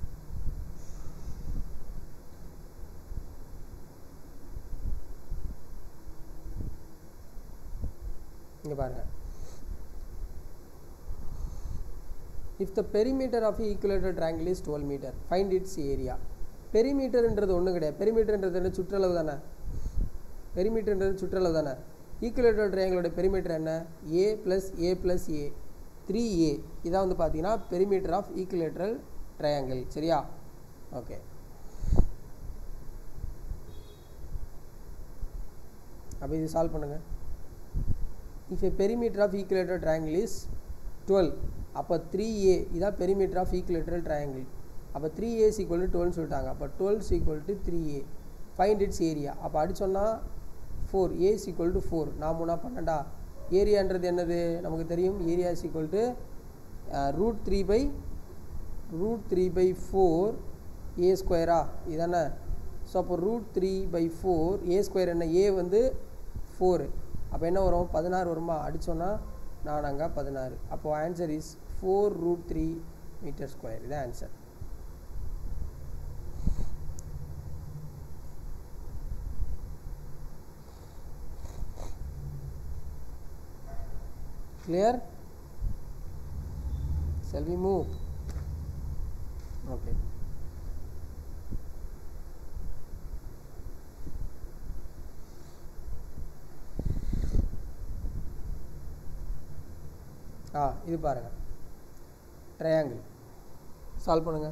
Speaker 1: இங்கே பாருங்க if the perimeter of equilateral triangle is twelve meter find its area பெரிமீட்டர்ன்றது ஒன்றும் கிடையாது பெரிமீட்டர்ன்றது என்ன சுற்றளவு தானே பெரிமீட்டர்ன்றது சுற்றளவு தானே ஈக்குவலேட்டர் ட்ரையாங்கிளோட பெரிமீட்டர் என்ன A plus A plus A three A இதான் வந்து பார்த்தீங்கன்னா பெரிமீட்டர் ஆஃப் ஈக்குவலேட்டரல் ட்ரையாங்கிள் சரியா ஓகே அப்போ இது சால்வ் பண்ணுங்கள் if a perimeter of equilateral triangle is twelve அப்போ த்ரீ ஏ இதான் பெரிமீட்டர் ஆஃப் ஈக்குவலேட்டரல் ட்ரையாங்கிள் அப்போ த்ரீ ஏஸ் ஈக்குவல் டு டுவெல்னு சொல்லிட்டாங்க அப்போ twelve equal to three A find its area அப்போ அடிச்சோன்னா four A's equal to four நான் மூணா பன்னெண்டா ஏரியான்றது என்னது நமக்கு தெரியும் area is equal to root three by root three by four A ஸ்கொயரா இதானே ஸோ அப்போ root three by four A square என்ன ஏ வந்து ஃபோரு அப்போ என்ன வரும் பதினாறு வருமா அடித்தோன்னா நானாங்க பதினாறு அப்போது answer is four root three meter square இதான் answer clear shall we move okay ஆ இது பாருங்க ட்ரையாங்கிள் சால்வ் பண்ணுங்க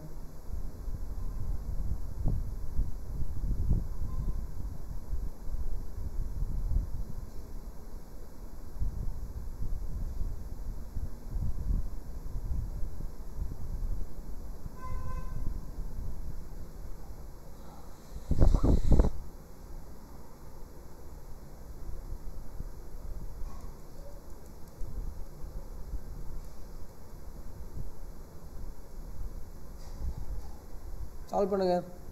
Speaker 1: சால்வ் பண்ணுங்க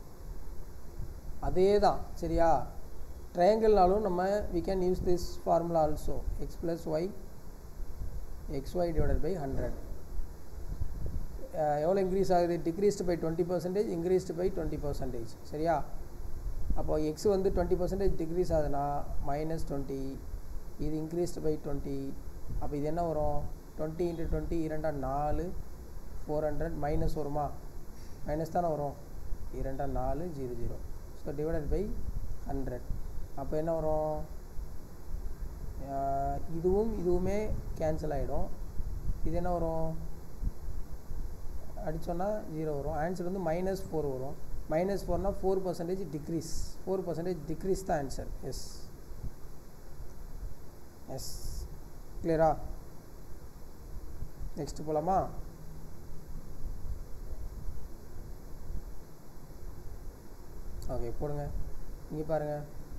Speaker 1: அதே தான் சரியா ட்ரையாங்கிள்னாலும் நம்ம we can use this formula also X plus Y X Y divided by hundred எவ்வளோ இன்க்ரீஸ் ஆகுது decreased by twenty percentage increased by twenty percentage சரியா அப்போ எக்ஸ் வந்து டுவெண்ட்டி பர்சன்டேஜ் டிக்ரீஸ் ஆகுதுன்னா மைனஸ் டுவெண்ட்டி இது இன்க்ரீஸ்டு பை டுவெண்ட்டி அப்போ இது என்ன வரும் டுவெண்ட்டி இன்ட்டு டுவெண்ட்டி இரண்டா நாலு ஃபோர் ஹண்ட்ரட் மைனஸ் வருமா மைனஸ் தானே வரும் இரண்டா நாலு zero zero so divided by hundred அப்போ என்ன வரும் ஆஹ் இதுவும் இதுவுமே கேன்சல் ஆகிடும் இது என்ன வரும் அடித்தோன்னா ஜீரோ வரும் ஆன்சர் வந்து மைனஸ் ஃபோர் வரும் மைனஸ் ஃபோர்னா four percentage decrease four percentage decrease தான் ஆன்சர் எஸ் எஸ் கிளியரா நெக்ஸ்ட் போகலாமா ஓகே போடுங்க இங்கே பாருங்கள்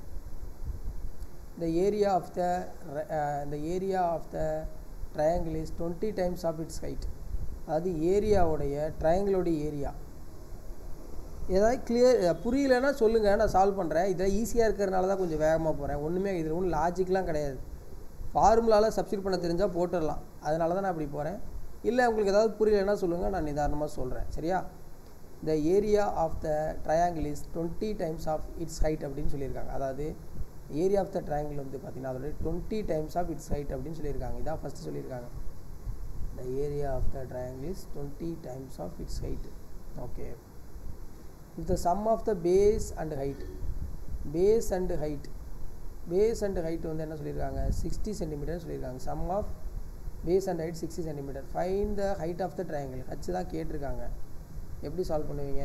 Speaker 1: the area of the re- uh, the area of the triangle is 20 times of its height அது ஏரியாவுடைய ட்ரையாங்கிளோடைய ஏரியா ஏதாவது கிளியர் புரியலன்னா சொல்லுங்கள் நான் சால்வ் பண்ணுறேன் இதில் ஈஸியாக இருக்கிறதுனால தான் கொஞ்சம் வேகமாக போகிறேன் ஒன்றுமே இதில் ஒன்றும் லாஜிக்லாம் கிடையாது ஃபார்முலாவில் சப்ஸ்டியூட் பண்ண தெரிஞ்சால் போட்டுடலாம் அதனால தான் நான் அப்படி போகிறேன் இல்லை உங்களுக்கு ஏதாவது புரியலைன்னா சொல்லுங்கள் நான் நிதானமாக சொல்கிறேன் சரியா the area of the triangle is twenty times of its height அப்படின்னு சொல்லியிருக்காங்க அதாவது ஏரியா ஆஃப் த ட்ரையாங்கிள் வந்து பார்த்தீங்கன்னா அதோட twenty times of its height அப்படின்னு சொல்லியிருக்காங்க இதான் ஃபஸ்ட்டு சொல்லியிருக்காங்க the area of the triangle is twenty times of its height okay if the sum of the base and height base and height base and height வந்து என்ன சொல்லியிருக்காங்க sixty centimeter சொல்லியிருக்காங்க sum of base and height sixty centimeter find the height of the triangle H தான் கேட்டிருக்காங்க எப்படி solve பண்ணுவீங்க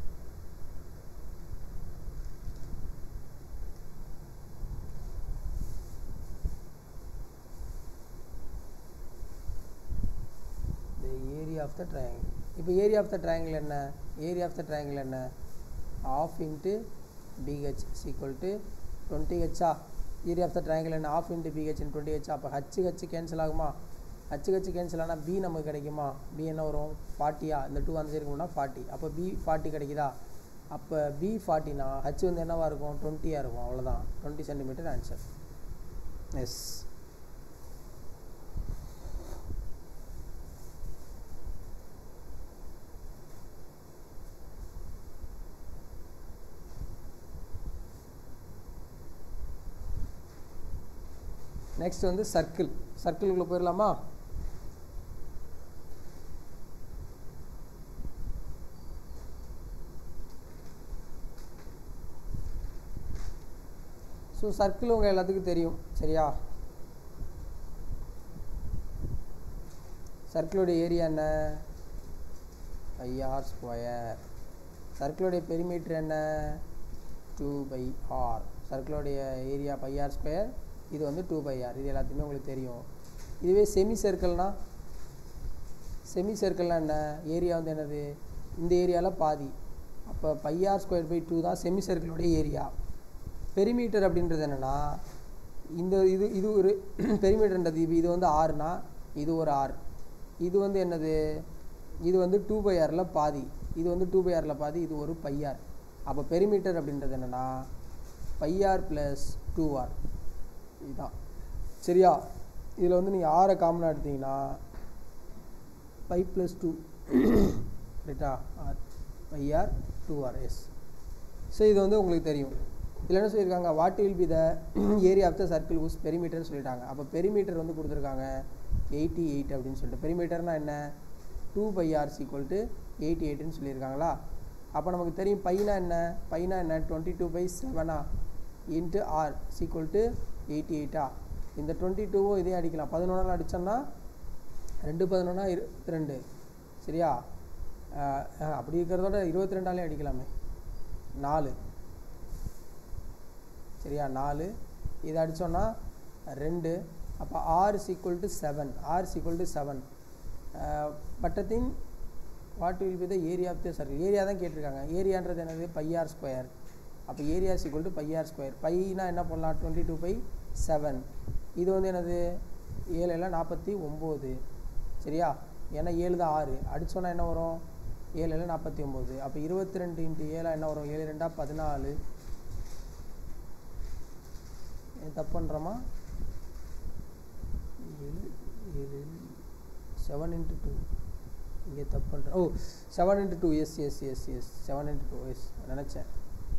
Speaker 1: the area of the triangle இப்போ area of the triangle என்ன ஏரியா ஆஃப் த ட்ரையாங்கிள் என்ன half into BH equal to twenty ஹெச்சா area of the triangle என்ன half into BH twenty ஹெச்சா அப்போ ஹச்சு ஹச்சு கேன்சல் ஆகுமா ஹச்சு ஹச்சு கேன்சல் ஆனால் பி நமக்கு கிடைக்குமா பி என்ன வரும் ஃபார்ட்டியா இந்த டூ அந்த சைடு இருக்கும்னா ஃபார்ட்டி அப்போ பி ஃபார்ட்டி கிடைக்குதா அப்போ பி ஃபார்ட்டினா ஹச் வந்து என்னவாக இருக்கும் டுவெண்ட்டியாக இருக்கும் அவ்வளோதான் twenty centimeter answer yes next வந்து சர்க்கிள் சர்க்கிள்குள்ளே போயிடலாமா ஸோ சர்க்கிள் உங்கள் எல்லாத்துக்கும் தெரியும் சரியா சர்க்கிளோடைய ஏரியா என்ன ஐஆர் ஸ்கொயர் சர்க்கிளோடைய பெரிமீட்டர் என்ன டூ பை ஆர் சர்க்கிளோடைய ஏரியா பை ஆர் ஸ்கொயர் இது வந்து டூ பை ஆர் இது எல்லாத்தையுமே உங்களுக்கு தெரியும் இதுவே செமி சர்க்கிள்னா செமி சர்க்கிள்னால் என்ன ஏரியா வந்து என்னது இந்த ஏரியாவில் பாதி அப்போ pi R square by two தான் செமி சர்க்கிளோடைய ஏரியா பெரிமீட்டர் அப்படின்றது என்னென்னா இந்த இது இது ஒரு பெரிமீட்டர்ன்றது இது இது வந்து ஆறுனா இது ஒரு ஆர் இது வந்து என்னது இது வந்து டூ பை ஆரில் பாதி இது வந்து டூ பை ஆரில் பாதி இது ஒரு பையார் அப்போ பெரிமீட்டர் அப்படின்றது என்னென்னா பையார் ப்ளஸ் டூ ஆர் இதுதான் சரியா இதில் வந்து நீங்கள் ஆரை காமனாக எடுத்தீங்கன்னா பை ப்ளஸ் டூ ரைட்டா R pi R two R yes so இது வந்து உங்களுக்கு தெரியும் இதில் என்ன சொல்லியிருக்காங்க what will be the area of the circle whose பெரிமீட்டர்னு சொல்லிட்டாங்க அப்போ பெரிமீட்டர் வந்து கொடுத்துருக்காங்க எயிட்டி எயிட் அப்படின்னு சொல்லிட்டு பெரிமீட்டர்னா என்ன two pi R equal to eighty எயிட்னு சொல்லியிருக்காங்களா அப்போ நமக்கு தெரியும் பையனா என்ன பையனா என்ன டுவெண்ட்டி டூ பை செவனா into R is equal to eighty எயிட்டா இந்த டுவெண்ட்டி டூவும் இதே அடிக்கலாம் பதினொன்றால் அடித்தோம்னா ரெண்டு பதினொன்னா இருபத்தி ரெண்டு சரியா அப்படி இருக்கிறதோட இருபத்தி ரெண்டாலே அடிக்கலாமே நாலு சரியா நாலு இதை அடித்தோன்னா ரெண்டு அப்போ R is equal to seven R is equal to seven பட்டத்தின் what will be the area of the circle area தான் கேட்டிருக்காங்க ஏரியான்றது என்னது பையார் ஸ்கொயர் அப்போ area sequel to pi R square பைனா என்ன பண்ணலாம் டுவெண்ட்டி டூ பை செவன் இது வந்து என்னது ஏழு எல்லாம் நாற்பத்தி ஒம்பது சரியா ஏன்னா ஏழு தான் ஆறு அடித்தோன்னா என்ன வரும் ஏழு எல்லாம் நாற்பத்தி ஒம்பது அப்போ இருபத்தி ரெண்டு இன்ட்டு ஏழா என்ன வரும் ஏழு ரெண்டா பதினாலு தப்பு பண்ணுறோமா ஏழு ஏழு செவன் இன்ட்டு டூ இங்கே தப்பு பண்ணுறேன் oh seven into two yes yes yes yes seven into two yes நினச்சேன்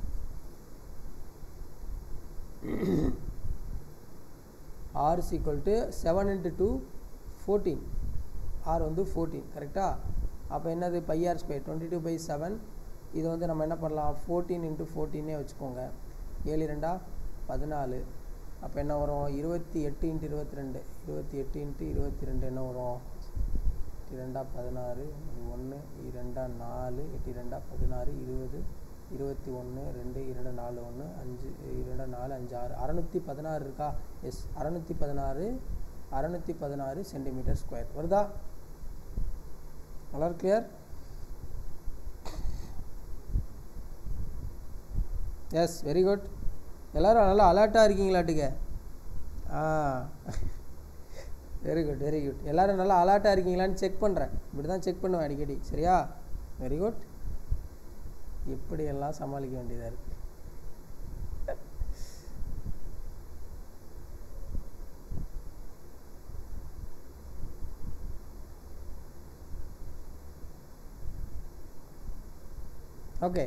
Speaker 1: R equal to seven into two fourteen R வந்து ஃபோர்டீன் கரெக்டாக அப்போ என்னது pi R square twenty two by seven இது வந்து நம்ம என்ன பண்ணலாம் ஃபோர்டீன் இன்ட்டு ஃபோர்டீனே வச்சுக்கோங்க ஏழு ரெண்டா பதினாலு அப்போ என்ன வரும் இருபத்தி எட்டு இன்ட்டு இருபத்தி ரெண்டு இருபத்தி எட்டு இன்ட்டு இருபத்தி ரெண்டு என்ன வரும் எட்டு ரெண்டா பதினாறு ஒன்று இரண்டா நாலு எட்டு ரெண்டா பதினாறு இருபது இருபத்தி ஒன்று ரெண்டு இரண்டு நாலு ஒன்று அஞ்சு இரண்டு நாலு அஞ்சு ஆறு அறநூற்றி பதினாறு இருக்கா எஸ் அறநூற்றி பதினாறு அறநூற்றி பதினாறு சென்டிமீட்டர் ஸ்கொயர் வருதா நல்லா கிளியர் எஸ் வெரி குட் எல்லோரும் நல்லா அலர்ட்டாக இருக்கீங்களாட்டுக்க ஆ வெரி குட் வெரி குட் எல்லோரும் நல்லா அலர்ட்டாக இருக்கீங்களான்னு செக் பண்ணுறேன் இப்படி தான் செக் பண்ணுவேன் அடிக்கடி சரியா வெரி குட் எப்படியெல்லாம் சமாளிக்க வேண்டியதாக இருக்குது okay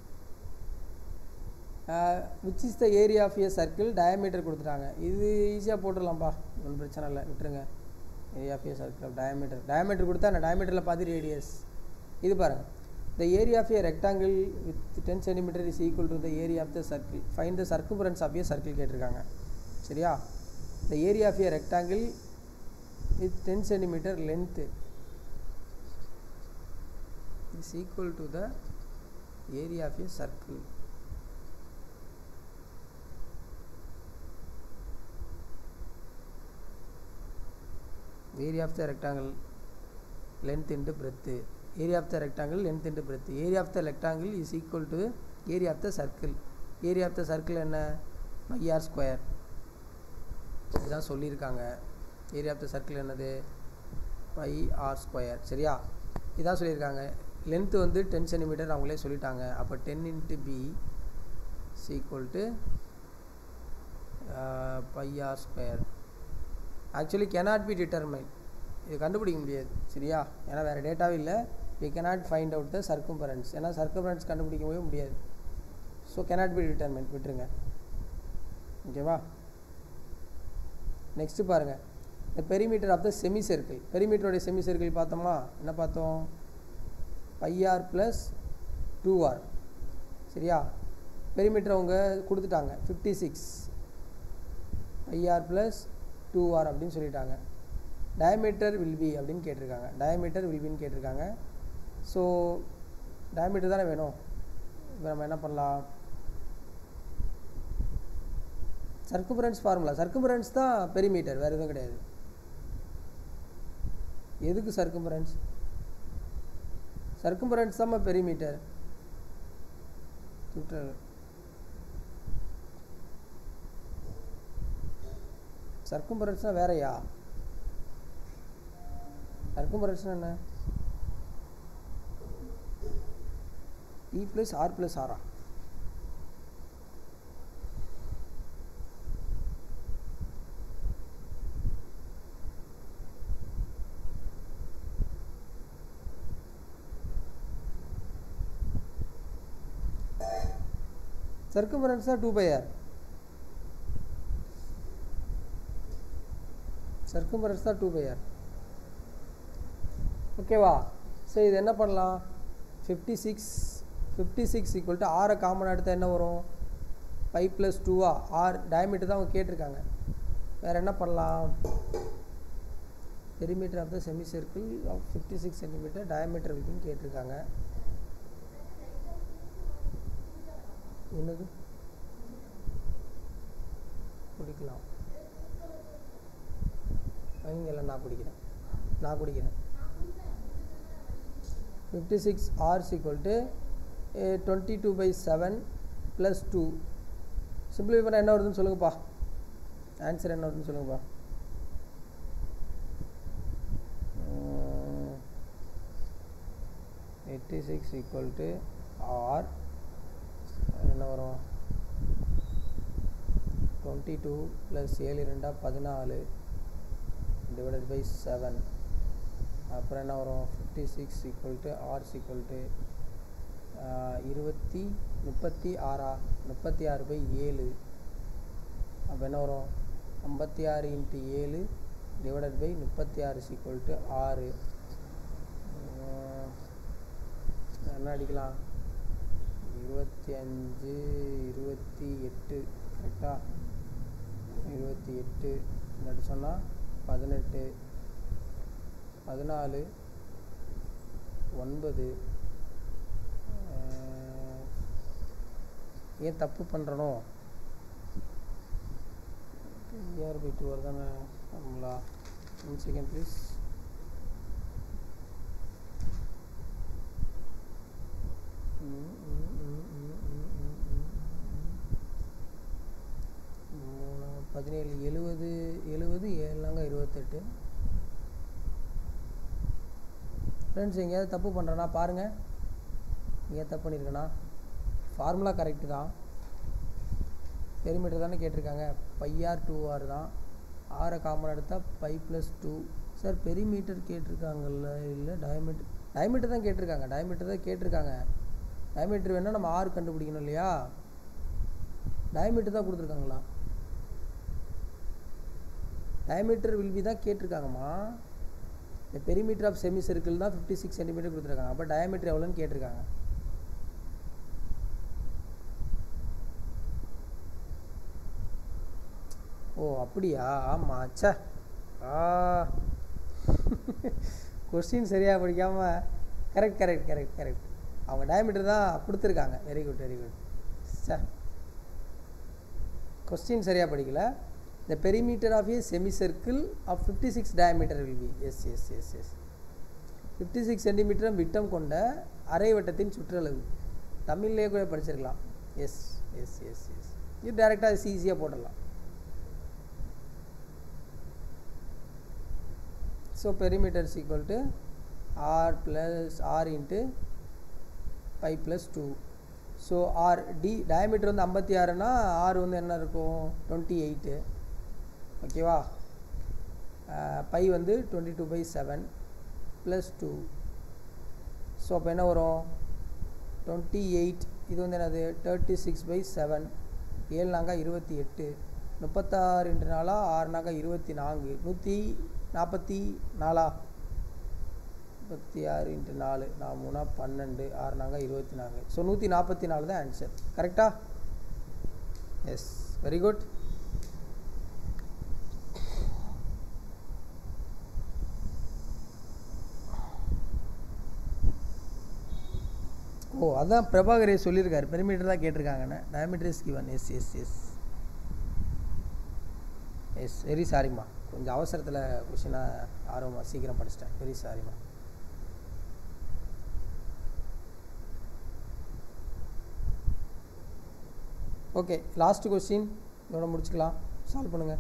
Speaker 1: which is the area of a circle diameter கொடுத்துட்டாங்க இது ஈஸியாக போட்டுடலாம்ப்பா ஒன்றும் பிரச்சனை இல்லை விட்டுருங்க area of a circle diameter diameter கொடுத்தா நான் டயமீட்டரில் பார்த்து ரேடியஸ் இது பாருங்கள் the area of a rectangle with ten centimeter is equal to the area of the circle find the circumference of a circle கேட்டிருக்காங்க சரியா the area of a rectangle with 10 centimeter length is equal to the area of a circle area of the rectangle length into breadth area of the rectangle length into breadth area of the rectangle is equal to area of the circle area of the circle என்ன pi r square இதுதான் சொல்லியிருக்காங்க area of the circle என்னது pi R square சரியா இதான் சொல்லியிருக்காங்க length வந்து ten centimetre அவங்களே சொல்லிட்டாங்க அப்போ ten into B is equal to pi R square actually cannot be determine இது கண்டுபிடிக்க முடியாது சரியா ஏன்னா வேறு டேட்டாவே இல்லை we cannot find out the circumference ஏன்னா சர்க்கும்பரன்ஸ் கண்டுபிடிக்கவே முடியாது ஸோ கெனாட் பி டிட்டர்மைன் விட்டுருங்க ஓகேவா நெக்ஸ்ட்டு பாருங்கள் இந்த perimeter of the semi circle பெரிமீட்டருடைய செமி சர்க்கிள் பார்த்தோமா என்ன பார்த்தோம் பைஆர் ப்ளஸ் டூ ஆர் சரியா பெரிமீட்டர் அவங்க கொடுத்துட்டாங்க fifty six pi R plus two R அப்படின்னு சொல்லிட்டாங்க டயமீட்டர் வில் பி அப்படின்னு கேட்டிருக்காங்க டயமீட்டர் வில் பின்னு கேட்டிருக்காங்க ஸோ டயமீட்டர் தானே வேணும் இப்போ நம்ம என்ன பண்ணலாம் சர்க்கும்பரன்ஸ் ஃபார்முலா சர்க்கும்பரன்ஸ் தான் பெரிமீட்டர் வேறு எதுவும் கிடையாது எதுக்கு சர்க்கும்பரன்ஸ் சர்க்கும்பரன்ஸ் தான் பெரிமீட்டர் சுற்றல் சர்க்கும்பரன்ஸ்னால் வேறையா சர்க்கும்பரன்ஸ்னா என்ன இ ப்ளஸ் ஆர் ப்ளஸ் ஆரா சர்க்கும்பரன்ஸ் தான் டூ பை ஆர் சர்க்கும்பரன்ஸ் தான் டூ பை ஆர் ஓகேவா ஸோ இது என்ன பண்ணலாம் fifty six fifty six equal to ஆரை காமன் எடுத்தால் என்ன வரும் ஃபைவ் ப்ளஸ் டூவா ஆர் டயமீட்டர் தான் அவங்க கேட்டிருக்காங்க வேறு என்ன பண்ணலாம் perimeter of the semi semicircle of fifty six centimetre diameter வித்தின்னு கேட்டிருக்காங்க என்னது குடிக்கலாம் வைங்கல்ல நான் குடிக்கிறேன் நான் குடிக்கிறேன் fifty six R's equal to twenty two by seven plus two simplify பண்ணால் என்ன வருதுன்னு சொல்லுங்கப்பா ஆன்சர் என்ன வருதுன்னு சொல்லுங்கப்பா eighty six equal to R என்ன வரும் டுவெண்ட்டி டூ ப்ளஸ் ஏழு ரெண்டா பதினாலு டிவைடட் பை செவன் அப்புறம் என்ன வரும் fifty six equal to R equal to இருபத்தி முப்பத்தி ஆறா முப்பத்தி ஆறு பை ஏழு அப்போ என்ன வரும் ஐம்பத்தி ஆறு இன்ட்டு ஏழு டிவைடட் பை முப்பத்தி ஆறு ஈக்குவல் டு ஆறு என்ன அடிக்கலாம் இருபத்தி அஞ்சு இருபத்தி எட்டு கரெக்டாக இருபத்தி எட்டு இல்லாட்டி சொன்னால் பதினெட்டு பதினாலு ஒன்பது ஏன் தப்பு பண்ணுறனோ இஆர் பை டூ தானே நம்மளா ஒன் செகண்ட் ப்ளீஸ் மூணு பதினேழு எழுபது எழுபது ஏழுலாங்க இருபத்தெட்டு ஃப்ரெண்ட்ஸ் எங்கேயாவது தப்பு பண்ணுறேன்னா பாருங்கள் எங்கேயாவது தப்பு பண்ணியிருக்கேனா ஃபார்முலா கரெக்டு தான் பெரிமீட்டர் தானே கேட்டிருக்காங்க பையார் டூ ஆர் தான் ஆரை காமன் எடுத்தால் pi plus two sir perimeter கேட்டிருக்காங்கல்ல இல்லை டயமீட்டர் டயமீட்டர் தான் கேட்டிருக்காங்க டயமீட்டர் தான் கேட்டிருக்காங்க டயமீட்டர் வேணால் நம்ம ஆறு கண்டுபிடிக்கணும் இல்லையா டயமீட்டர் தான் கொடுத்துருக்காங்களா டயமீட்டர் வில் பி தான் கேட்டிருக்காங்கம்மா இந்த பெரிமீட்டர் ஆஃப் செமி சர்க்கிள் தான் ஃபிஃப்டி சிக்ஸ் சென்டிமீட்டர் கொடுத்துருக்காங்க அப்போ டயமீட்டர் எவ்வளோன்னு கேட்டிருக்காங்க ஓ அப்படியா ஆமாம் ச்சே ஆ கொஸ்டின் சரியாக படிக்காமல் கரெக்ட் கரெக்ட் கரெக்ட் கரெக்ட் அவங்க டயமீட்டர் தான் கொடுத்துருக்காங்க very good very good sir question சரியாக படிக்கல the perimeter of a semicircle of fifty six diameter will be yes yes yes yes fifty six centimetre விட்டம் கொண்ட அரை வட்டத்தின் சுற்றளவு தமிழ்லேயே கூட படிச்சிருக்கலாம் எஸ் எஸ் எஸ் எஸ் இது டேரெக்டாக ஈஸியாக போட்டுடலாம் so perimeter is equal to R plus R into pi plus two so R D diameter வந்து ஐம்பத்தி ஆறுனா ஆர் வந்து என்ன இருக்கும் டுவெண்ட்டி எயிட்டு ஓகேவா பை வந்து twenty two by seven plus two so அப்போ என்ன வரும் டுவெண்ட்டி எயிட் இது வந்து என்னது தேர்ட்டி சிக்ஸ் பை செவன் ஏழுனாக்கா இருபத்தி எட்டு முப்பத்தாறு இன்று நாளா ஆறுனாக்கா இருபத்தி நான்கு நூற்றி நாற்பத்தி நாலா முப்பத்தி ஆறு இன்ட்டு நாலு நான் மூணா பன்னெண்டு ஆறுனாங்க இருபத்தி நாலு ஸோ நூற்றி நாற்பத்தி நாலு தான் ஆன்சர் கரெக்டா எஸ் வெரி குட் ஓ அதான் பிரபாகரே சொல்லியிருக்காரு பெருமீட்டர் தான் கேட்டிருக்காங்கண்ணே diameter is given yes yes yes yes very சாரிம்மா கொஞ்சம் அவசரத்தில் கொஷினாக ஆர்வமாக சீக்கிரம் படிச்சிட்டேன் வெரி சாரிம்மா ஓகே லாஸ்ட் கொஸ்டின் இதோட முடிச்சுக்கலாம் சால்வ் பண்ணுங்கள்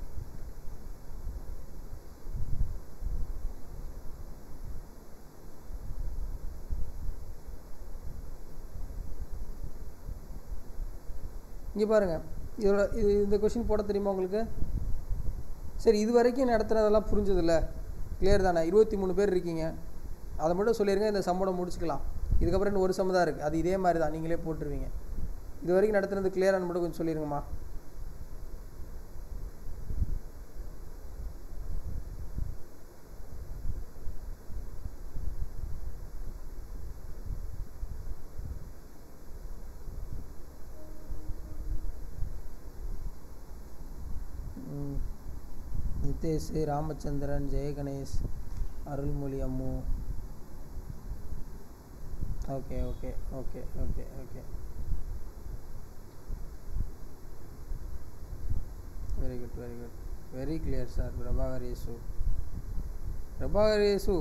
Speaker 1: இங்கே பாருங்கள் இதோட இது இந்த கொஷின் போட தெரியுமா உங்களுக்கு சரி இது வரைக்கும் நடத்துனதெல்லாம் புரிஞ்சதில்ல கிளியர் தானே இருபத்தி மூணு பேர் இருக்கீங்க அதை மட்டும் சொல்லிடுங்க இந்த சம்மோட முடிச்சுக்கலாம் இதுக்கப்புறம் இன்னும் ஒரு சம்ம தான் இருக்குது அது இதே மாதிரி தான் நீங்களே போட்டுருவீங்க இது வரைக்கும் நடத்துனது கிளியரானு மட்டும் கொஞ்சம் சொல்லிடுங்கம்மா ம். Nitesh Ramachandran Jayaganesh Arulmozhi Ammu okay okay okay okay okay very good very good very clear sir Prabhakar Yesu Prabhakar இயேசு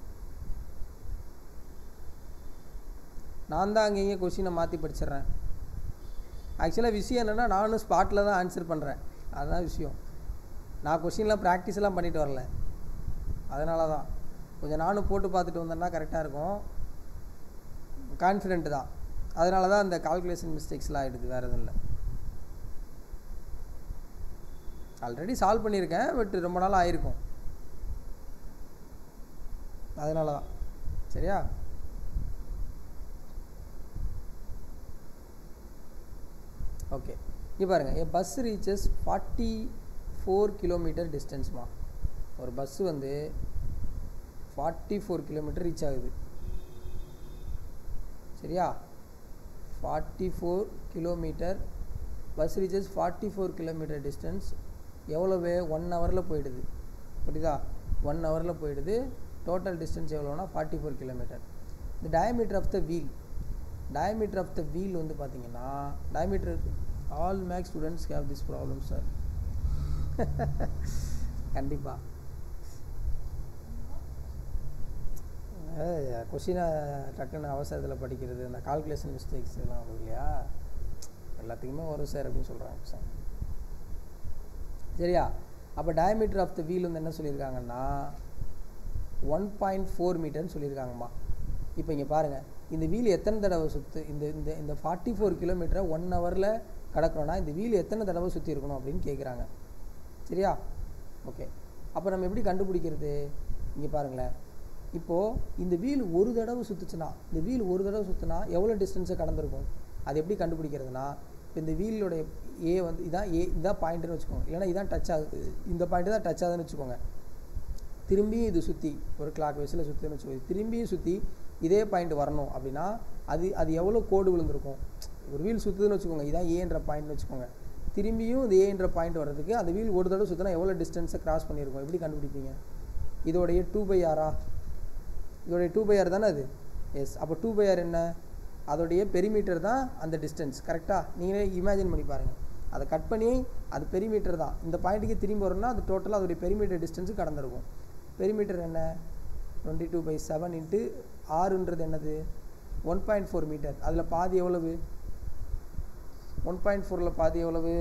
Speaker 1: நான் தான் அங்கேயே கொஷினை மாற்றி படிச்சிடுறேன் ஆக்சுவலாக விஷயம் என்னென்னா நானும் ஸ்பாட்டில் தான் ஆன்சர் பண்ணுறேன் அதுதான் விஷயம் நான் கொஷின்லாம் ப்ராக்டிஸ் எல்லாம் பண்ணிட்டு வரல அதனால தான் கொஞ்சம் நானும் போட்டு பார்த்துட்டு வந்தேன்னா கரெக்டாக இருக்கும் கான்ஃபிடென்ட் தான் அதனால தான் அந்த கால்குலேஷன் மிஸ்டேக்ஸ்லாம் ஆகிடுது வேறு எதுவும் இல்லை ஆல்ரெடி சால்வ் பண்ணியிருக்கேன் பட் ரொம்ப நாள் ஆயிருக்கும் அதனால தான் சரியா ஓகே இங்கே பாருங்கள் என் bus reaches forty four kilometre டிஸ்டன்ஸ்மா ஒரு பஸ்ஸு வந்து ஃபார்ட்டி ஃபோர் கிலோமீட்டர் ரீச் ஆகுது சரியா forty four kilometre bus reaches forty four kilometre distance எவ்வளவு ஒன் ஹவரில் போயிடுது புரியுதா ஒன் ஹவரில் போயிடுது டோட்டல் டிஸ்டன்ஸ் எவ்வளோனா ஃபார்ட்டி ஃபோர் கிலோமீட்டர் இந்த diameter of the wheel diameter of the wheel வந்து பார்த்தீங்கன்னா diameter all maths students have this problem sir கண்டிப்பாக கொஷினை டக்குன்னு அவசரத்தில் படிக்கிறது அந்த கால்குலேஷன் மிஸ்டேக்ஸ் எல்லாம் வரும் இல்லையா எல்லாத்துக்குமே வரும் சார் அப்படின்னு சொல்கிறாங்க சார் சரியா அப்போ டயமீட்டர் ஆஃப் த வீல் வந்து என்ன சொல்லியிருக்காங்கன்னா ஒன் பாயிண்ட் ஃபோர் மீட்டர்னு சொல்லியிருக்காங்கம்மா இப்போ இங்கே பாருங்கள் இந்த வீல் எத்தனை தடவை சுற்று இந்த இந்த இந்த ஃபார்ட்டி ஃபோர் கிலோமீட்டரை ஒன் ஹவரில் கடக்கிறோன்னா இந்த வீல் எத்தனை தடவை சுற்றி இருக்கணும் அப்படின்னு கேட்குறாங்க சரியா ஓகே அப்போ நம்ம எப்படி கண்டுபிடிக்கிறது இங்கே பாருங்களேன் இப்போது இந்த வீல் ஒரு தடவை சுற்றுச்சுன்னா இந்த வீல் ஒரு தடவை சுற்றுனா எவ்வளோ டிஸ்டன்ஸை கடந்திருக்கும் அது எப்படி கண்டுபிடிக்கிறதுனா இப்போ இந்த வீலோடைய ஏ வந்து இதான் ஏ இதான் பாயிண்ட்டுன்னு வச்சுக்கோங்க இல்லைனா இதான் டச் ஆகுது இந்த பாயிண்ட் தான் டச் ஆகுதுன்னு வச்சுக்கோங்க திரும்பியும் இது சுற்றி ஒரு கிளாக் வயசில் சுற்றுன்னு வச்சுக்கோங்க திரும்பியும் சுற்றி இதே பாயிண்ட் வரணும் அப்படின்னா அது அது எவ்வளோ கோடு விழுந்திருக்கும் ஒரு வீல் சுற்றுதுன்னு வச்சுக்கோங்க இதான் ஏன்ற பாயிண்ட்னு வச்சுக்கோங்க திரும்பியும் இந்த ஏன்ற பாயிண்ட் வர்றதுக்கு அந்த வீல் ஒரு தடவை சுற்றினா எவ்வளோ டிஸ்டன்ஸை கிராஸ் பண்ணியிருக்கோம் எப்படி கண்டுபிடிப்பீங்க இதோடைய டூ பை ஆரா இதோடைய டூ பை ஆர் தானே அது எஸ் அப்போ டூ பை ஆர் என்ன அதோடைய பெரிமீட்டர் தான் அந்த டிஸ்டன்ஸ் கரெக்டாக நீங்களே இமேஜின் பண்ணி பாருங்கள் அதை கட் பண்ணி அது பெரிமீட்டர் தான் இந்த பாயிண்ட்டுக்கு திரும்பி வரணும்னா அது டோட்டலாக அதோடைய பெரிமீட்டர் டிஸ்டன்ஸு கடந்திருக்கும் பெரிமீட்டர் என்ன twenty two by seven into ஆறுன்றது என்னது ஒன் பாயிண்ட் ஃபோர் மீட்டர் அதில் பாதி எவ்வளவு ஒன் பாயிண்ட் ஃபோரில் பாதி எவ்வளவு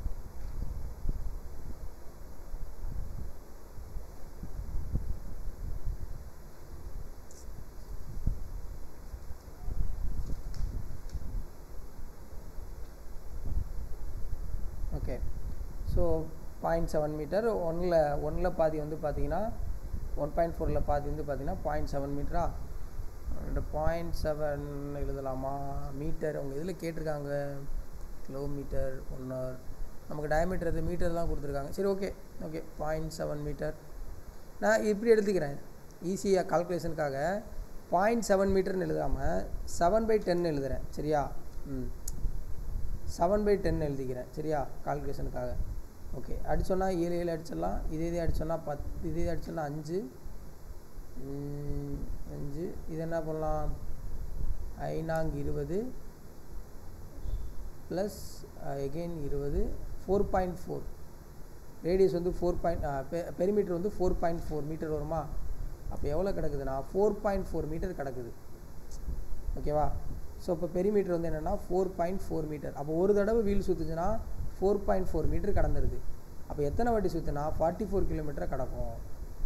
Speaker 1: okay so point seven metre ஒன்னில் ஒன்னில் பாதி வந்து பார்த்தீங்கன்னா ஒன் பாயிண்ட் ஃபோரில் பாதி வந்து பார்த்தீங்கன்னா பாயிண்ட் செவன் மீட்டரா இந்த பாயிண்ட் செவன் எழுதலாமா மீட்டர் அவங்க இதில் கேட்டிருக்காங்க கிலோமீட்டர் ஒன் ஹவர் நமக்கு டயமீட்டர் இது மீட்டர் தான் கொடுத்துருக்காங்க சரி okay okay point seven metre நான் இப்படி எடுத்துக்கிறேன் ஈஸியாக கால்குலேஷனுக்காக பாயிண்ட் செவன் மீட்டர்னு எழுதாமல் செவன் பை டென் எழுதுகிறேன் சரியா ம் செவன் பை டென் எழுதிக்கிறேன் சரியா கால்குலேஷனுக்காக ஓகே அடிச்சோன்னா ஏழு ஏழு அடிச்சிடலாம் இதே இதே அடிச்சோன்னா பத் இதே இதே அடிச்சோன்னா அஞ்சு ம், அஞ்சு இது என்ன பண்ணலாம் ஐநாங் இருபது ப்ளஸ் எகெயின் இருபது ஃபோர் பாயிண்ட் ஃபோர் ரேடியஸ் வந்து ஃபோர் பாயிண்ட் பெரிமீட்டர் வந்து ஃபோர் பாயிண்ட் ஃபோர் மீட்டர் வருமா அப்போ எவ்வளோ கிடக்குதுன்னா ஃபோர் பாயிண்ட் ஃபோர் மீட்டர் கிடக்குது ஓகேவா ஸோ இப்போ பெரிமீட்டர் வந்து என்னென்னா ஃபோர் பாயிண்ட் ஃபோர் மீட்டர் அப்போ ஒரு தடவை வீல் சுற்றுச்சுன்னா ஃபோர் பாயிண்ட் ஃபோர் மீட்டர் கடந்துருது அப்போ எத்தனை வாட்டி சுற்றினா ஃபார்ட்டி ஃபோர் கிலோமீட்டர் கிடக்கும்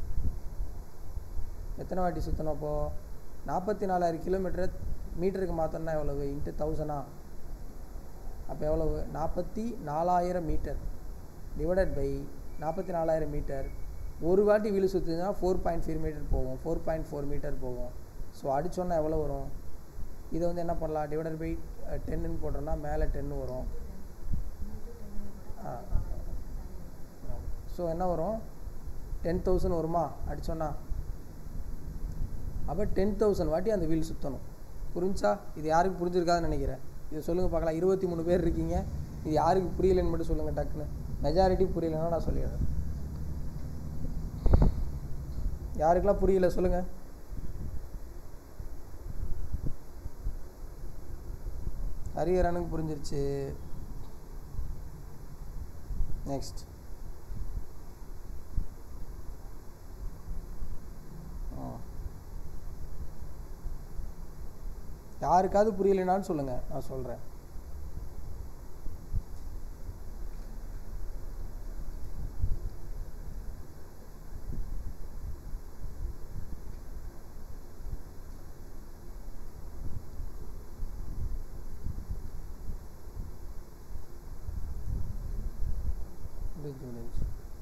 Speaker 1: எத்தனை வாட்டி சுற்றணும் அப்போது நாற்பத்தி நாலாயிரம் கிலோமீட்டர் மீட்டருக்கு மாற்றணும்னா எவ்வளவு இன்ட்டு தௌசண்டா அப்போ எவ்வளவு நாற்பத்தி நாலாயிரம் மீட்டர் டிவைடட் பை நாற்பத்தி நாலாயிரம் மீட்டர் ஒரு வாட்டி வீல் சுற்றுச்சுன்னா ஃபோர் பாயிண்ட் ஃபோர் மீட்டர் போகும் ஃபோர் பாயிண்ட் ஃபோர் மீட்டர் போகும் ஸோ அடிச்சோன்னா எவ்வளோ வரும் இதை வந்து என்ன பண்ணலாம் டிவைடட் பை டென்னு போட்டோம்னா மேலே டென்னு வரும் ஸோ என்ன வரும் டென் தௌசண்ட் வருமா அடிச்சோன்னா அப்போ டென் தௌசண்ட் வாட்டி அந்த வீல் சுற்றணும் புரிஞ்சா இது யாருக்கு புரிஞ்சிருக்காதுன்னு நினைக்கிறேன் இது சொல்லுங்கள் பார்க்கலாம் இருபத்தி மூணு பேர் இருக்கீங்க இது யாருக்கு புரியலன்னு மட்டும் சொல்லுங்கள் டக்குன்னு மெஜாரிட்டி புரியலன்னா நான் சொல்லிடுறேன் யாருக்கெல்லாம் புரியல சொல்லுங்கள் ஹரிஹரனுக்கு புரிஞ்சிருச்சு நெக்ஸ்ட் யாருக்காவது புரியலைனான்னு சொல்லுங்க நான் சொல்றேன் முடிஞ்சு முடிஞ்சு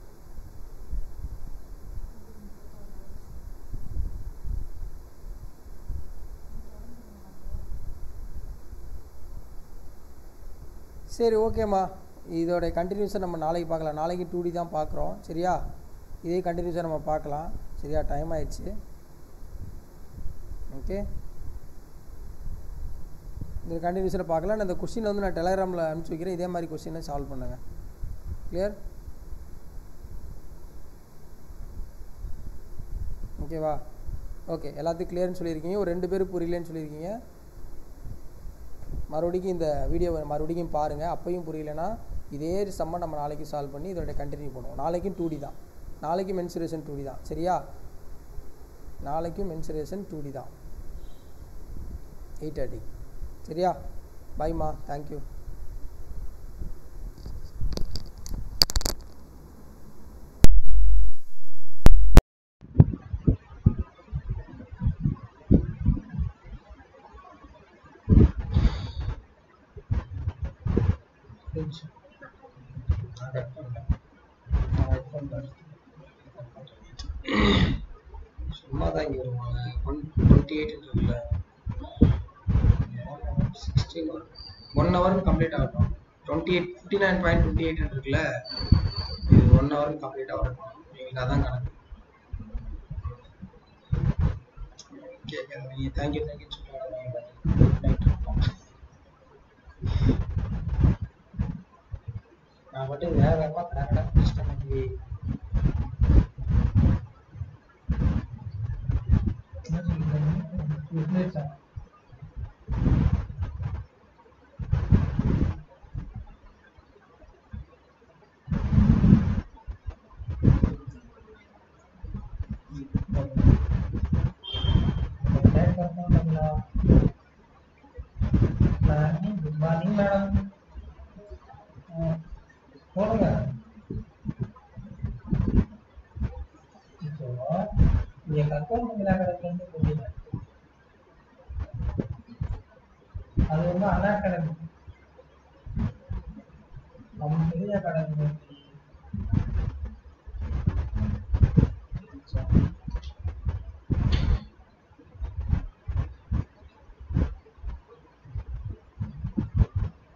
Speaker 1: சரி ஓகேம்மா இதோட கண்டினியூஸை நம்ம நாளைக்கு பார்க்கலாம் நாளைக்கு டூ டி தான் பார்க்குறோம் சரியா இதே கண்டினியூஸாக நம்ம பார்க்கலாம் சரியா டைம் ஆயிடுச்சு ஓகே இந்த கண்டினியூஸில் பார்க்கலாம் நான் இந்த கொஸ்டினை வந்து நான் டெலகிராமில் அனுப்பிச்சி வைக்கிறேன் இதே மாதிரி கொஸ்டினை சால்வ் பண்ணுங்கள் கிளியர் ஓகேவா ஓகே எல்லாத்தையும் கிளியர்னு சொல்லியிருக்கீங்க ஒரு ரெண்டு பேரும் புரியலன்னு சொல்லியிருக்கீங்க மறுபடியும் இந்த வீடியோவை மறுபடியும் பாருங்கள் அப்பையும் புரியலனா இதே சம்ம நம்ம நாளைக்கு சால்வ் பண்ணி இதோட கண்டினியூ பண்ணுவோம் நாளைக்கும் டூ டி தான் நாளைக்கும் மென்சுரேஷன் டூ டி தான் சரியா நாளைக்கும் மென்சுரேஷன் டூ டி தான் எயிட் தேர்ட்டி சரியா பாய்மா தேங்க்யூ சும்மா தான் இங்கே வருவாங்க ஒன் டுவெண்ட்டி எயிட் இருக்குல்ல சிக்ஸ்டீன் ஒன் ஹவருக்கு கம்ப்ளீட் ஆகட்டும் twenty eight fifty nine point twenty eight இருக்குல்ல இது ஒன் ஹவருக்கு கம்ப்ளீட் ஆகட்டும் எங்களுக்கு அதான் கணக்கு கேட்குறது நீங்கள் தேங்க்யூ தேங்க்யூ நான் மட்டும் வேற வேகமாக கடை கடை
Speaker 2: மேடம் போடுங்க இப்போ நீங்க கற்பனை விளையாடுறதுன்னு தெரியல அது வந்து அண்ணா அகாடமி நம்ம பெரிய அகாடமி